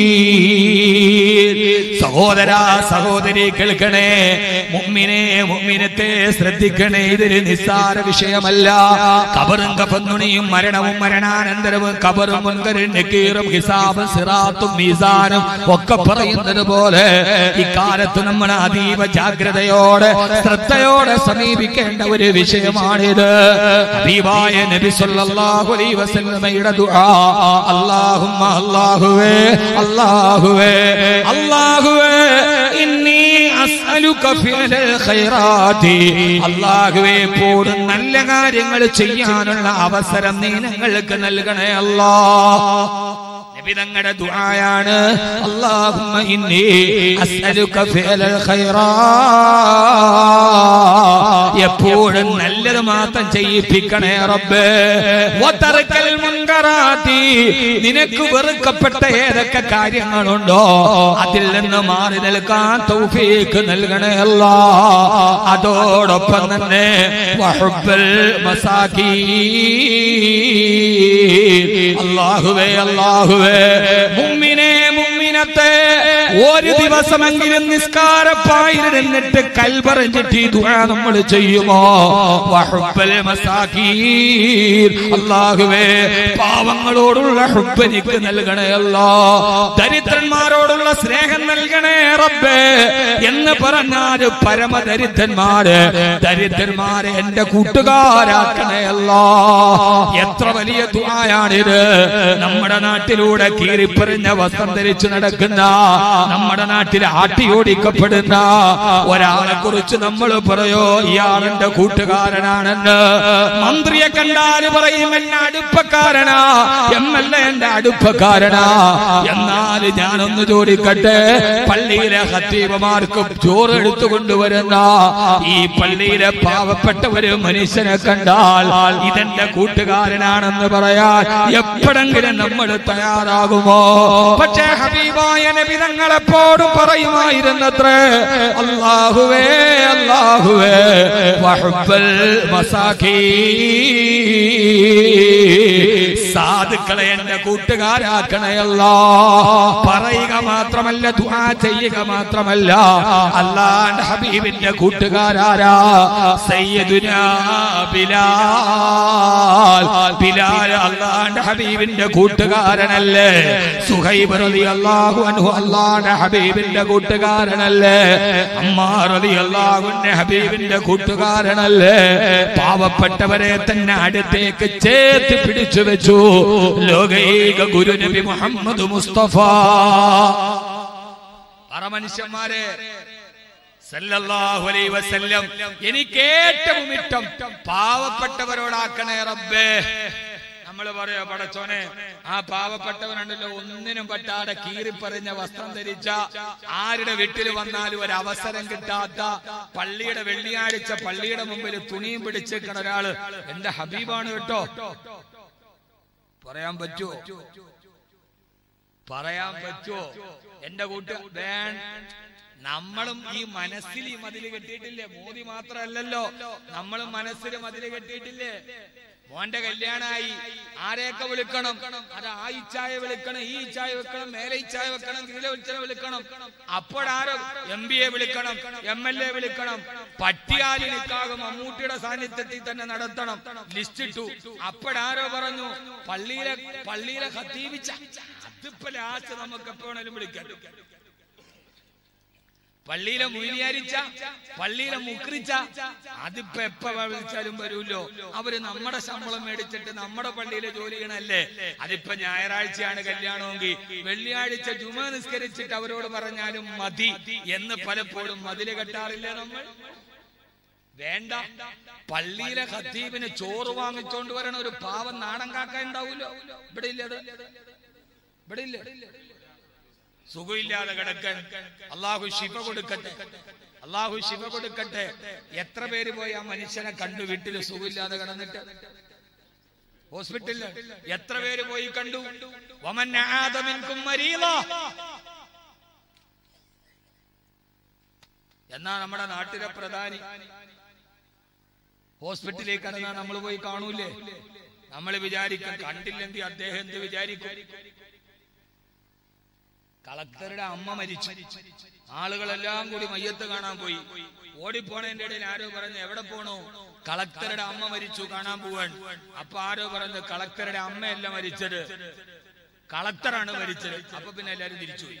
സഹോദര സഹോദരി കേൾക്കണേ മുമ്മിനെ മുമ്മിനത്തെ ശ്രദ്ധിക്കണേ ഇതൊരു നിസ്സാര വിഷയമല്ല കബറും കഫന്നുണിയും മരണവും മരണാനന്തരവും കബറും മുൻകരും നക്കീറും ഹിസാബും സിറാത്തും മീസാനും ഒക്കെ പറയുന്നത് പോലെ ഇക്കാലത്ത് നമ്മൾ അതീവ ജാഗ്രതയോടെ ശ്രദ്ധയോടെ സമീപിക്കേണ്ട ഒരു വിഷയമാണിത് ഹബീബായ നബി സല്ലല്ലാഹു അലൈഹി വസല്ലമയുടെ ഉമ്മയുടെ ദുആ അല്ലാഹുമ്മ അല്ലാഹുവേ അല്ലാഹുവേ അല്ലാഹുവേ ഇന്നി അസ്അലുക ഫിഅലൽ ഖൈറാത്തി അല്ലാഹുവേ എപ്പോഴും നല്ല കാര്യങ്ങൾ ചെയ്യാനുള്ള അവസരം നീ ഞങ്ങൾക്ക് നൽകണേ അല്ലാ നബി തങ്ങളുടെ ദുആയാണ് അല്ലാഹുമ്മ ഇന്നി അസ്അലുക ഫിഅലൽ ഖൈറാ എപ്പോഴും നല്ലത് മാത്രം ചെയ്യിപ്പിക്കണേ റബ്ബേ വതർക്കൽ മുൻകറാത്തി നിനക്ക് വെറുക്കപ്പെട്ട ഏതൊക്കെ കാര്യങ്ങളുണ്ടോ അതിൽ നിന്ന് മാറി നിൽക്കാൻ തൗഫീക്ക് നൽകണേ അല്ലാ അതോടൊപ്പം തന്നെ വഹുബ്ബൽ മസാകീ അല്ലാഹുവേ അല്ലാഹുവേ മുമ്മിനെ മുമ്മിനത്തെ ഒരു ദിവസമെങ്കിലും നിസ്കാരപ്പായിരുന്നിട്ട് കൽപറഞ്ഞിട്ട് ഈ ദുആ നമ്മൾ ചെയ്യുമോ വഹുബ്ബൽ മസാകീൻ അല്ലാഹുവേ പാവങ്ങളോടുള്ള ഹുബ്ബ് എനിക്ക് നൽകണേ അല്ലാ ദരിദ്രന്മാരോടുള്ള സ്നേഹം നൽകണേ റബ്ബേ എന്ന് പറഞ്ഞാൽ പരമദരിദ്രന്മാര് ദരിദ്രന്മാരെ എന്റെ കൂട്ടുകാരാക്കണേ അല്ലാ എത്ര വലിയ ദുആയാണിത് നമ്മുടെ നാട്ടിലൂടെ കീറിപ്പറിഞ്ഞ വസ്ത്രം ധരിച്ചു നടക്കുന്ന നമ്മുടെ നാട്ടിൽ ആട്ടിയോടിക്കപ്പെടുന്ന ഒരാളെ കുറിച്ച് നമ്മൾ പറയോ ഇയാളെന്റെ കൂട്ടുകാരനാണെന്ന് മന്ത്രിയെ കണ്ടാല് പറയും എന്നെ അടുപ്പക്കാരനാ എം എൽ എ എന്റെ അടുപ്പക്കാരനാ എന്നാൽ ഞാനൊന്ന് ചോദിക്കട്ടെ പള്ളിയിലെ ഹത്തീബമാർക്കും ചോറ് എടുത്തു കൊണ്ടുവരുന്ന ഈ പള്ളിയിലെ പാവപ്പെട്ട ഒരു മനുഷ്യനെ കണ്ടാൽ ഇതെന്റെ കൂട്ടുകാരനാണെന്ന് പറയാൻ എപ്പോഴെങ്കിലും നമ്മൾ തയ്യാറാകുമോ പക്ഷേ ഹബീബായ നബി തങ്ങളെപ്പോഴും പറയുമായിരുന്നത്രേ അല്ലാഹുവേ അല്ലാഹുവേ വഹുബ്ബൽ മസാഖീ സാധുക്കളെ എന്റെ കൂട്ടുകാരാക്കണയല്ല പറയുക മാത്രമല്ല ദുആ ചെയ്യുക മാത്രമല്ല അല്ലാണ്ട് ഹബീബിന്റെ കൂട്ടുകാരാരാ സയ്യിദുനാ ബിലാൽ ബിലാൽ അല്ലാണ്ട് ഹബീബിന്റെ കൂട്ടുകാരനല്ലേ സുഹൈബ് റളിയല്ലാഹു അൻഹു അല്ലാണ്ട് ഹബീബിന്റെ കൂട്ടുകാരനല്ലേ അമ്മാർ റളിയല്ലാഹു അൻഹു ഹബീബിന്റെ കൂട്ടുകാരനല്ലേ പാവപ്പെട്ടവരെ തന്നെ അടുത്തേക്ക് ചേർത്ത് പിടിച്ചു വെച്ചു ലോകൈക ഗുരു നബി മുഹമ്മദ് മുസ്തഫ പറ മനുഷ്യന്മാരെ സല്ലല്ലാഹു അലൈഹി വസല്ലം എനിക്ക് ഏറ്റവും ഇഷ്ടം പാവപ്പെട്ടവരോടാക്കണേ റബ്ബേ നമ്മൾ പറയാ പടച്ചോനെ ആ പാവപ്പെട്ടവനുണ്ടല്ലോ ഒന്നിനും പറ്റാതെ കീറിപ്പറിഞ്ഞ വസ്ത്രം ധരിച്ച ആരുടെ വീട്ടിൽ വന്നാലും ഒരു അവസരം കിട്ടാത്ത പള്ളിയുടെ വെള്ളിയാഴ്ച പള്ളിയുടെ മുമ്പിൽ തുണിയും പിടിച്ചേക്കണ ഒരാള് എന്റെ ഹബീബാണ് കേട്ടോ പറയാൻ പറ്റുമോ പറയാൻ പറ്റുമോ എന്റെ കൂട്ട് വേ നമ്മളും ഈ മനസ്സിൽ ഈ മതില് കെട്ടിയിട്ടില്ലേ മോദി മാത്രമല്ലല്ലോ നമ്മളും മനസ്സിൽ മതില് കെട്ടിയിട്ടില്ലേ മോന്റെ കല്യാണമായി ആരെയൊക്കെ വിളിക്കണം അത് ആ ഇച്ഛായ വിളിക്കണം ഈ ഇച്ഛായ വെക്കണം മേലെ ഇച്ഛായ വെക്കണം കീഴെ വിളിച്ചനെ വിളിക്കണം അപ്പോഴാരോ എം ബി എ വിളിക്കണം എം എൽ എ വിളിക്കണം പട്ടിയാലി നിൽക്കാകും മമ്മൂട്ടിയുടെ സാന്നിധ്യത്തിൽ തന്നെ നടത്തണം ലിസ്റ്റ് ഇട്ടു അപ്പോഴാരോ പറഞ്ഞു പള്ളിയിലെ പള്ളിയിലെ ഹത്തീവിച്ച അതിപ്പോ ലാസ്റ്റ് നമുക്ക് എപ്പോഴേലും വിളിക്കാം പള്ളിയിലെ മുയിലിയാരിച്ച പള്ളിയിലെ മുക്രിച്ച അതിപ്പോ എപ്പ വിളിച്ചാലും വരൂല്ലോ അവര് നമ്മുടെ ശമ്പളം മേടിച്ചിട്ട് നമ്മുടെ പള്ളിയിലെ ജോലി ചെയ്യണല്ലേ അതിപ്പോ ഞായറാഴ്ചയാണ് കല്യാണമെങ്കിൽ വെള്ളിയാഴ്ച ജുമ നിസ്കരിച്ചിട്ട് അവരോട് പറഞ്ഞാലും മതി എന്ന് പലപ്പോഴും മതില് കെട്ടാറില്ലേ നമ്മൾ വേണ്ട പള്ളിയിലെ ഖത്തീബിന് ചോറ് വാങ്ങിച്ചോണ്ട് വരണ ഒരു പാവം നാടൻ കാക്ക ഉണ്ടാവൂലോ ഇവിടെ ഇല്ല അത് ഇവിടെ ഇല്ല സുഖമില്ലാതെ കിടക്കാൻ അള്ളാഹു ശിവ കൊടുക്കട്ടെ അള്ളാഹു ശിവ കൊടുക്കട്ടെ എത്ര പേര് പോയി ആ മനുഷ്യനെ കണ്ടു വീട്ടില് സുഖമില്ലാതെ കിടന്നിട്ട് ഹോസ്പിറ്റലിൽ എത്ര പേര് പോയി കണ്ടു വമൻ ആദ മിൻകും മരീള. എന്നാ നമ്മുടെ നാട്ടിലെ പ്രധാനി ഹോസ്പിറ്റലിൽ കിടന്നാ നമ്മൾ പോയി കാണൂലേ നമ്മൾ വിചാരിക്കും കണ്ടില്ലെങ്കിൽ അദ്ദേഹം എന്ത് വിചാരിക്കും കളക്ടറുടെ അമ്മ മരിച്ചു ആളുകളെല്ലാം കൂടി മയ്യത്ത് കാണാൻ പോയി ഓടിപ്പോണതിന്റെ ഇടയിൽ ആരോ പറഞ്ഞു എവിടെ പോണു കളക്ടറുടെ അമ്മ മരിച്ചു കാണാൻ പോവാൻ അപ്പൊ ആരോ പറഞ്ഞു കളക്ടറുടെ അമ്മയല്ല മരിച്ചത് കളക്ടറാണ് മരിച്ചത് അപ്പൊ പിന്നെ എല്ലാരും തിരിച്ചു പോയി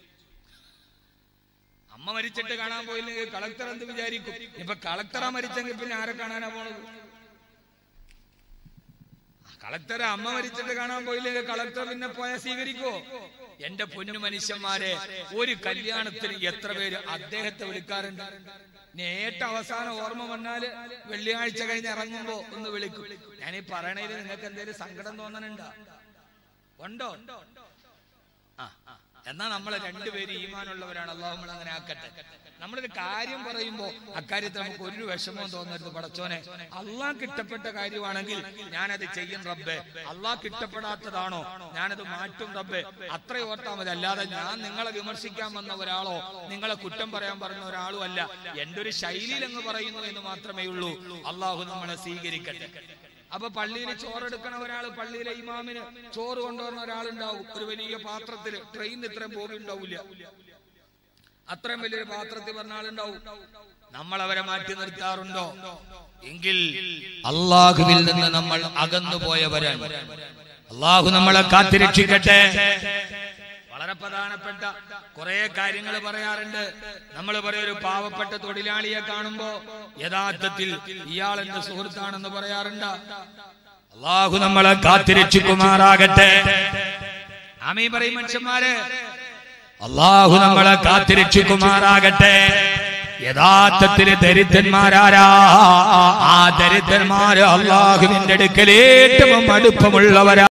അമ്മ മരിച്ചിട്ട് കാണാൻ പോയില്ലെങ്കിൽ കളക്ടർ എന്ത് വിചാരിക്കും ഇപ്പൊ കളക്ടറാ മരിച്ചെങ്കിൽ പിന്നെ ആരെ കാണാനാ പോണത് കളക്ടറെ അമ്മ മരിച്ചിട്ട് കാണാൻ പോയില്ലെങ്കിൽ കളക്ടർ പിന്നെ പോയാൽ സ്വീകരിക്കോ എന്റെ പൊന്നു മനുഷ്യന്മാരെ ഒരു കല്യാണത്തിന് എത്ര പേര് അദ്ദേഹത്തെ വിളിക്കാറുണ്ട് ഇനി ഏറ്റവും അവസാനം ഓർമ്മ വന്നാല് വെള്ളിയാഴ്ച കഴിഞ്ഞ് ഇറങ്ങുമ്പോ ഒന്ന് വിളിക്കും ഞാൻ ഈ പറയണതിൽ നിങ്ങൾക്ക് എന്തെങ്കിലും സങ്കടം തോന്നണുണ്ടോ ഉണ്ടോ ആ ആ. എന്നാ നമ്മളെ രണ്ടുപേര് ഈമാനുള്ളവരാണ് അള്ളാഹു നമ്മൾ അങ്ങനെ ആക്കട്ടെ നമ്മളൊരു കാര്യം പറയുമ്പോ അക്കാര്യത്തിൽ നമുക്ക് ഒരു വിഷമവും തോന്നരുത് പടച്ചോനെ അള്ളാഹ് കിട്ടപ്പെട്ട കാര്യമാണെങ്കിൽ ഞാനത് ചെയ്യും റബ്ബെ അള്ളാഹ് കിട്ടപ്പെടാത്തതാണോ ഞാനത് മാറ്റും റബ്ബെ അത്രയും ഓർത്താ മതി അല്ലാതെ ഞാൻ നിങ്ങളെ വിമർശിക്കാൻ വന്ന ഒരാളോ നിങ്ങളെ കുറ്റം പറയാൻ പറഞ്ഞ ഒരാളും അല്ല എന്റെ ഒരു ശൈലിയിൽ അങ്ങ് പറയുന്നു എന്ന് മാത്രമേ ഉള്ളൂ അള്ളാഹു നമ്മളെ സ്വീകരിക്കട്ടെ അപ്പൊ പള്ളിയിൽ ചോറെടുക്കണ ഒരാൾ പള്ളിയിലെ ഇമാമിന് ചോറ് കൊണ്ടുവരുന്ന ഒരാളുണ്ടാവും ഒരു വലിയ പാത്രത്തിൽ ട്രെയിനിൽ ഇത്രയും പോകി ഉണ്ടാവില്ല അത്രയും വലിയൊരു പാത്രത്തിൽ പറഞ്ഞ ആളുണ്ടാവും നമ്മൾ അവരെ മാറ്റി നിർത്താറുണ്ടോ എങ്കിൽ
അള്ളാഹുവിൽ നിന്ന് നമ്മൾ അകന്നു പോയവരാണ് അള്ളാഹു നമ്മളെ കാത്തിരക്ഷിക്കട്ടെ
വളരെ പ്രധാനപ്പെട്ട കുറെ കാര്യങ്ങൾ പറയാറുണ്ട് നമ്മൾ പറയും ഒരു പാവപ്പെട്ട തൊഴിലാളിയെ കാണുമ്പോ യഥാർത്ഥത്തിൽ ഇയാൾ എന്റെ സുഹൃത്താണെന്ന് പറയാറുണ്ട്
അള്ളാഹു നമ്മളെ കാത്തിരക്ഷിക്കുമാറാകട്ടെ
ആമീ പറയും മനുഷ്യന്മാര്
അള്ളാഹു നമ്മളെ കാത്തിരക്ഷിക്കുമാറാകട്ടെ യഥാർത്ഥത്തിൽ ദരിദ്രന്മാരാരാ ആ ദരിദ്രന്മാര് അള്ളാഹുവിന്റെ അടുക്കൽ ഏറ്റവും അടുപ്പമുള്ളവരാ